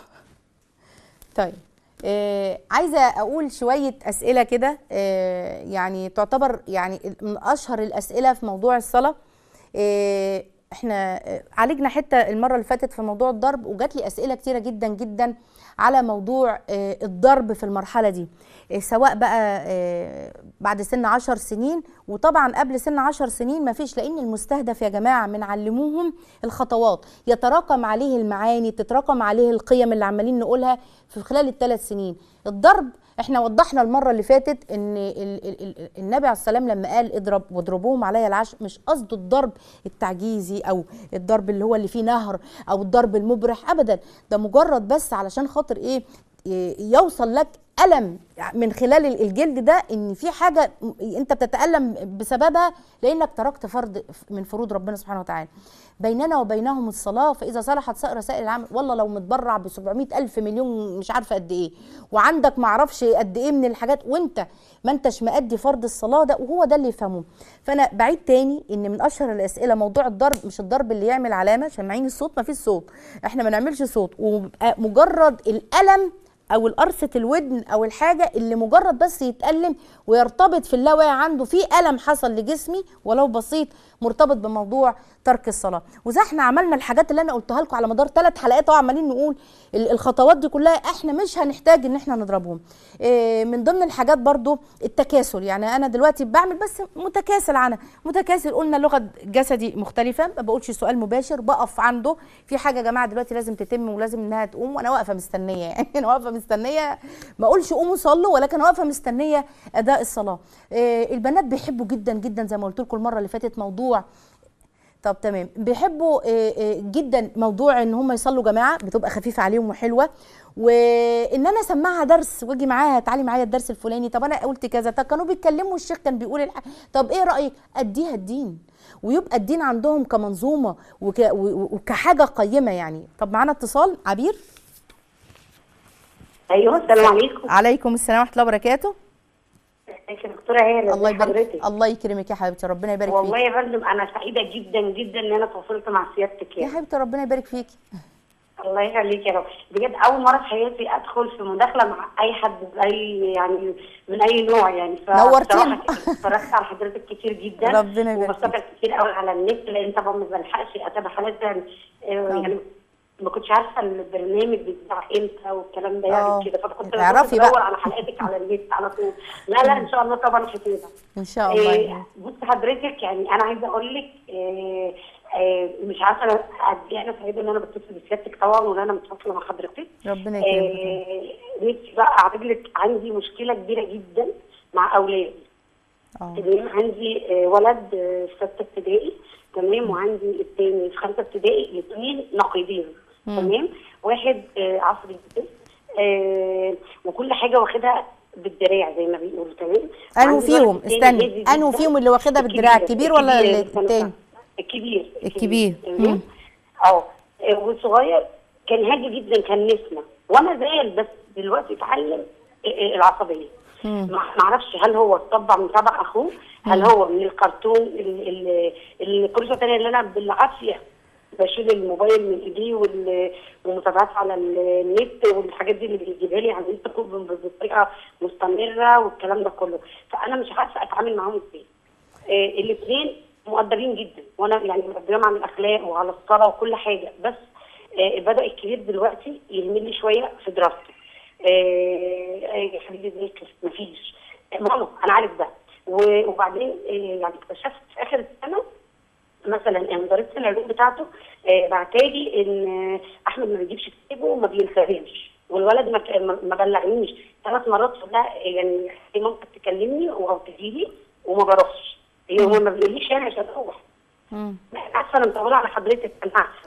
طيب آه عايزه اقول شويه اسئله كده آه يعني تعتبر يعني من اشهر الاسئله في موضوع الصلاه آه احنا آه، عالجنا حته المره اللي فاتت في موضوع الضرب وجات لي اسئله كتيره جدا جدا على موضوع آه، الضرب في المرحله دي آه، سواء بقى آه، بعد سن عشر سنين وطبعا قبل سن عشر سنين ما فيش لان المستهدف يا جماعه بنعلموهم الخطوات يتراكم عليه المعاني تتراكم عليه القيم اللي عمالين نقولها في خلال الثلاث سنين الضرب احنا وضحنا المره اللي فاتت ان ال ال ال النبي عليه السلام لما قال اضرب واضربوهم علي العشر مش قصده الضرب التعجيزي او الضرب اللي هو اللي فيه نهر او الضرب المبرح ابدا ده مجرد بس علشان خاطر ايه إيه، يوصل لك الم من خلال الجلد ده ان في حاجه انت بتتالم بسببها لانك تركت فرض من فروض ربنا سبحانه وتعالى بيننا وبينهم الصلاه فاذا صلحت سائر رسائل العمل والله لو متبرع ب 700 الف مليون مش عارفه قد ايه وعندك معرفش قد ايه من الحاجات وانت ما انتش مأدي فرض الصلاه ده وهو ده اللي يفهموه فانا بعيد تاني ان من اشهر الاسئله موضوع الضرب مش الضرب اللي يعمل علامه سامعين الصوت ما فيش صوت احنا ما نعملش صوت وبقى مجرد الالم او القرصه الودن او الحاجه اللي مجرد بس يتالم ويرتبط في اللاوعي عنده في الم حصل لجسمي ولو بسيط مرتبط بموضوع ترك الصلاه وزي احنا عملنا الحاجات اللي انا قلتها لكم على مدار ثلاث حلقات اهو عمالين نقول ال- الخطوات دي كلها احنا مش هنحتاج ان احنا نضربهم إيه، من ضمن الحاجات برضو التكاسل يعني انا دلوقتي بعمل بس متكاسل عنها متكاسل قلنا لغه جسدي مختلفه ما بقولش سؤال مباشر بقف عنده في حاجه يا جماعه دلوقتي لازم تتم ولازم انها تقوم وانا واقفه مستنيه يعني انا واقفه مستنيه ما اقولش قوموا صلوا ولكن واقفه مستنيه اداء الصلاه إيه، البنات بيحبوا جدا جدا زي ما قلت لكم المره اللي فاتت موضوع طب تمام بيحبوا آه، آه، جدا موضوع ان هم يصلوا جماعه بتبقى خفيفه عليهم وحلوه وان انا اسمعها درس واجي معاها تعالي معايا الدرس الفلاني طب انا قلت كذا طب كانوا بيتكلموا الشيخ كان بيقول الح... طب ايه رايك اديها الدين ويبقى الدين عندهم كمنظومه وك... و- وكحاجه قيمه يعني طب معانا اتصال عبير ايوه السلام عليكم عليكم السلام ورحمه الله وبركاته ازيك يا دكتوره هاله الله ازي يبارك حضرتك الله يكرمك يا حبيبتي ربنا يبارك والله فيك يا فندم انا سعيده جدا جدا ان انا تواصلت مع سيادتك يا يعني حبيبتي ربنا يبارك فيكي الله يخليك يا رب بجد اول مره في حياتي ادخل في مداخله مع اي حد باي يعني من اي نوع يعني ف- نورتينا. بصراحة اتفرجت على حضرتك كتير جدا ربنا يبارك وبستمتع كتير قوي على النت لان طبعا ما بلحقش اتابع حالات يعني آه، يعني ما كنتش عارفه البرنامج بيتذاع امتى والكلام ده آه. يعني كده فكنت اعرفي بدور بقى. على حلقاتك على النت على طول لا لا ان شاء الله طبعا هتابع ان شاء الله إيه، بص حضرتك يعني انا عايزه اقول لك إيه إيه مش عارفه انا قد ايه انا سعيده ان انا بتصل بسيادتك طبعا وان انا متواصله مع حضرتك ربنا يكرمك إيه، نفسي بقى اعرض لك عندي مشكله كبيره جدا مع اولادي اه تمام عندي آه، ولد آه، في سته ابتدائي تمام وعندي الثاني في خمسه ابتدائي الاثنين نقيضين تمام واحد آه، عصبي جدا آه، وكل حاجه واخدها بالدراع زي ما بيقولوا تمام انهوا وعندي ولد فيهم التاني استني هادي جداً. انهوا فيهم اللي واخدها بالدراع الكبير ولا الكبير اللي في سنة التاني خمسة. الكبير الكبير. تمام مم. اه آه، والصغير كان هادي جدا كان نسمه وما زال بس دلوقتي اتعلم آه، آه، العصبيه مم. ما ما اعرفش هل هو اتطبع من طبع اخوه هل هو من الكرتون ال- ال- اللي كل شويه تانية اللي انا بالعافيه بشيل الموبايل من ايديه وال- والمتابعات على النت والحاجات دي اللي بيجيبها لي على النت كله بطريقه مستمره والكلام ده كله فانا مش عارفه اتعامل معاهم ازاي آه الاثنين مؤدبين جدا وانا يعني مقدمهم عن الاخلاق وعلى الصلاه وكل حاجه بس آه بدا الكبير دلوقتي يهمل لي شويه في دراسته آه آه، يا حبيبي ذاكر مفيش آه، ماما انا عارف ده و- وبعدين آه يعني اكتشفت في اخر السنه مثلا مدرسه العلوم بتاعته آه بعتالي ان آه، احمد ما بيجيبش كتابه وما بينساهمش والولد ما ك- ما- ما بلغنيش ثلاث مرات لا يعني هي ممكن تكلمني او تجي لي وما بروحش هي هو ما بيقوليش يعني عشان اروح مم. عارفه انا مطوله على حضرتك انا عارفه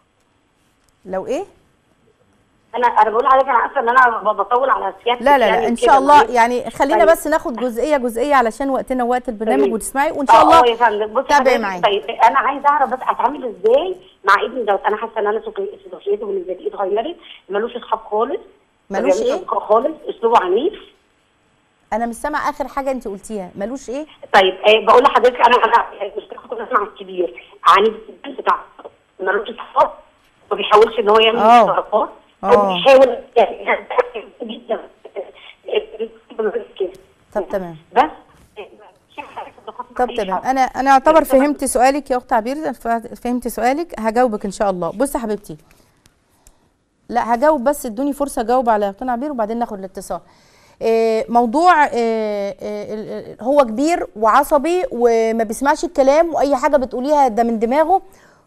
لو ايه انا انا بقول عليك انا عارفه ان انا ب- بطول على سيادتك لا لا لا يعني ان كده، شاء الله معلش. يعني خلينا طيب. بس ناخد جزئيه جزئيه علشان وقتنا ووقت البرنامج تمام. وتسمعي وان شاء اه الله اه يا فندم بصي تابعي حضرتك، معايا طيب انا عايزه اعرف بس اتعامل ازاي مع ابني دوت انا حاسه ان انا سلوكيته بالنسبه لي اتغيرت ملوش اصحاب خالص ما ملوش بيعملش إيه؟ أصدقاء خالص اسلوبه عنيف انا مش سامعه اخر حاجه انت قلتيها ملوش ايه طيب آه بقول لحضرتك انا انا مش كنت اسمع الكبير عنيف جدا بتاع ملوش اصحاب ما بيحاولش ان هو يعمل آه. صداقات آه. او بيحاول يعني جدا كده طب تمام بس طب تمام انا انا اعتبر فهمت سؤالك يا اخت عبير ف- فهمت سؤالك هجاوبك ان شاء الله بصي يا حبيبتي لا هجاوب بس ادوني فرصه اجاوب على اختنا عبير وبعدين ناخد الاتصال إيه، موضوع إيه، إيه، ال- ال- هو كبير وعصبي وما بيسمعش الكلام واي حاجه بتقوليها ده من دماغه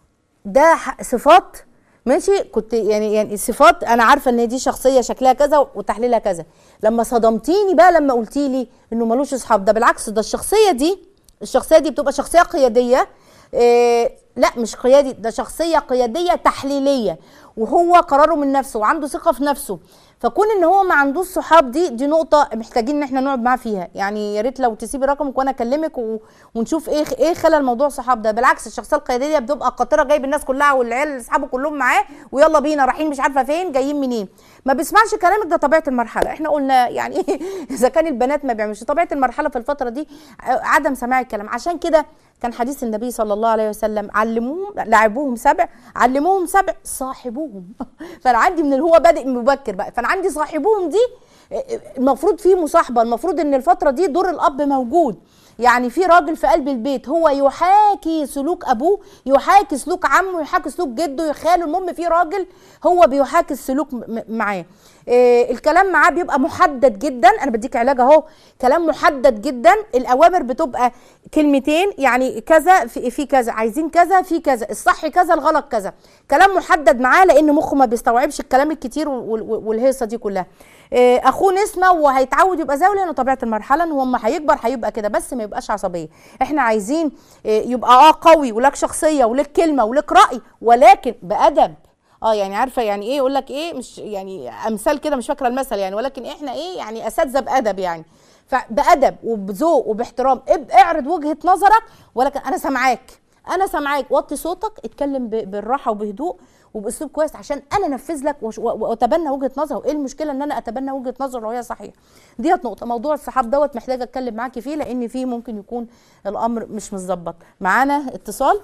ده ح- صفات ماشي كنت يعني يعني الصفات انا عارفه ان دي شخصيه شكلها كذا وتحليلها كذا لما صدمتيني بقى لما قلتي لي انه ملوش اصحاب ده بالعكس ده الشخصيه دي الشخصيه دي بتبقى شخصيه قياديه إيه لا مش قيادي ده شخصيه قياديه تحليليه وهو قراره من نفسه وعنده ثقه في نفسه فكون ان هو ما عندوش صحاب دي دي نقطه محتاجين ان احنا نقعد معاه فيها يعني يا ريت لو تسيبي رقمك وانا اكلمك و... ونشوف ايه ايه خلل موضوع صحاب ده بالعكس الشخصيه القياديه بتبقى قاطره جايب الناس كلها والعيال اصحابه كلهم معاه ويلا بينا رايحين مش عارفه فين جايين منين ما بيسمعش كلامك ده طبيعه المرحله احنا قلنا يعني اذا كان البنات ما بيعملوش طبيعه المرحله في الفتره دي عدم سماع الكلام عشان كده كان حديث النبي صلى الله عليه وسلم علموهم لعبوهم سبع علموهم سبع صاحبوهم فانا عندي من اللي هو بادئ مبكر بقى فانا عندي صاحبوهم دي المفروض في مصاحبه المفروض ان الفتره دي دور الاب موجود يعني في راجل في قلب البيت هو يحاكي سلوك ابوه يحاكي سلوك عمه يحاكي سلوك جده خاله المهم في راجل هو بيحاكي السلوك م- معاه إيه الكلام معاه بيبقى محدد جدا انا بديك علاج اهو كلام محدد جدا الاوامر بتبقى كلمتين يعني كذا في, في كذا عايزين كذا في كذا الصح كذا الغلط كذا كلام محدد معاه لان مخه ما بيستوعبش الكلام الكتير وال- وال- والهيصه دي كلها إيه، اخوه نسمه وهيتعود يبقى زاوي لانه طبيعه المرحله ان هو اما هيكبر هيبقى كده بس ما يبقاش عصبيه احنا عايزين إيه، يبقى اه قوي ولك شخصيه ولك كلمه ولك راي ولكن بادب اه يعني عارفه يعني ايه يقول لك ايه مش يعني امثال كده مش فاكره المثل يعني ولكن احنا ايه يعني اساتذه بادب يعني فبادب وبذوق وباحترام اب- اعرض وجهه نظرك ولكن انا سامعاك انا سامعاك وطي صوتك اتكلم ب- بالراحه وبهدوء وباسلوب كويس عشان انا انفذ لك وش- و- واتبنى وجهه نظره ايه المشكله ان انا اتبنى وجهه نظره لو هي صحيحه ديت نقطه موضوع الصحاب دوت محتاجه اتكلم معاكي فيه لان فيه ممكن يكون الامر مش متظبط معانا اتصال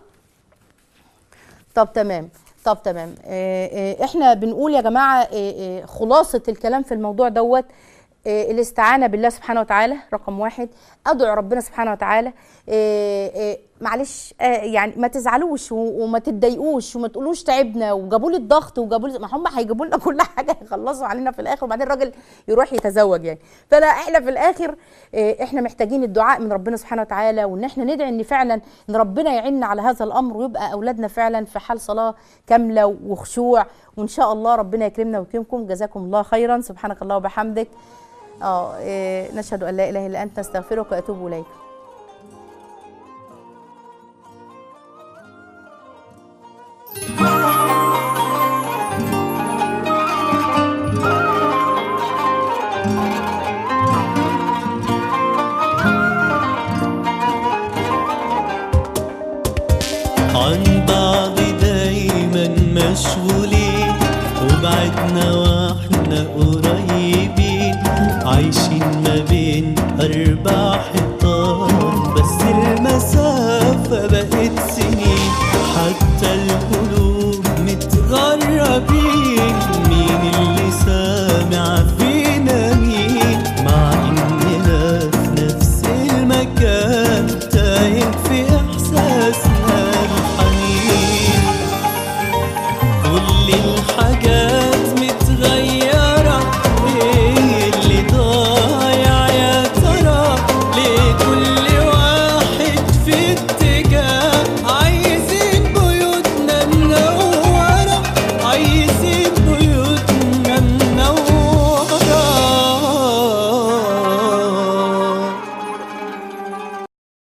طب تمام طب تمام آه، آه، احنا بنقول يا جماعه آه، آه، خلاصه الكلام في الموضوع دوت آه، الاستعانه بالله سبحانه وتعالى رقم واحد ادعو ربنا سبحانه وتعالى آه، آه، معلش آه، يعني ما تزعلوش و- وما تتضايقوش وما تقولوش تعبنا وجابوا لي الضغط وجابوا لي ما هم هيجيبوا لنا كل حاجه يخلصوا علينا في الاخر وبعدين الراجل يروح يتزوج يعني فلا احنا في الاخر آه، احنا محتاجين الدعاء من ربنا سبحانه وتعالى وان احنا ندعي ان فعلا ان ربنا يعيننا على هذا الامر ويبقى اولادنا فعلا في حال صلاه كامله وخشوع وان شاء الله ربنا يكرمنا ويكرمكم جزاكم الله خيرا سبحانك الله وبحمدك اه إيه، نشهد ان لا اله الا انت نستغفرك واتوب اليك عن بعض دايما مشغولين وبعدنا واحنا قريبين عايشين ما بين أربع حيطان بس المسافة بقت سنين حتى القلوب متغربين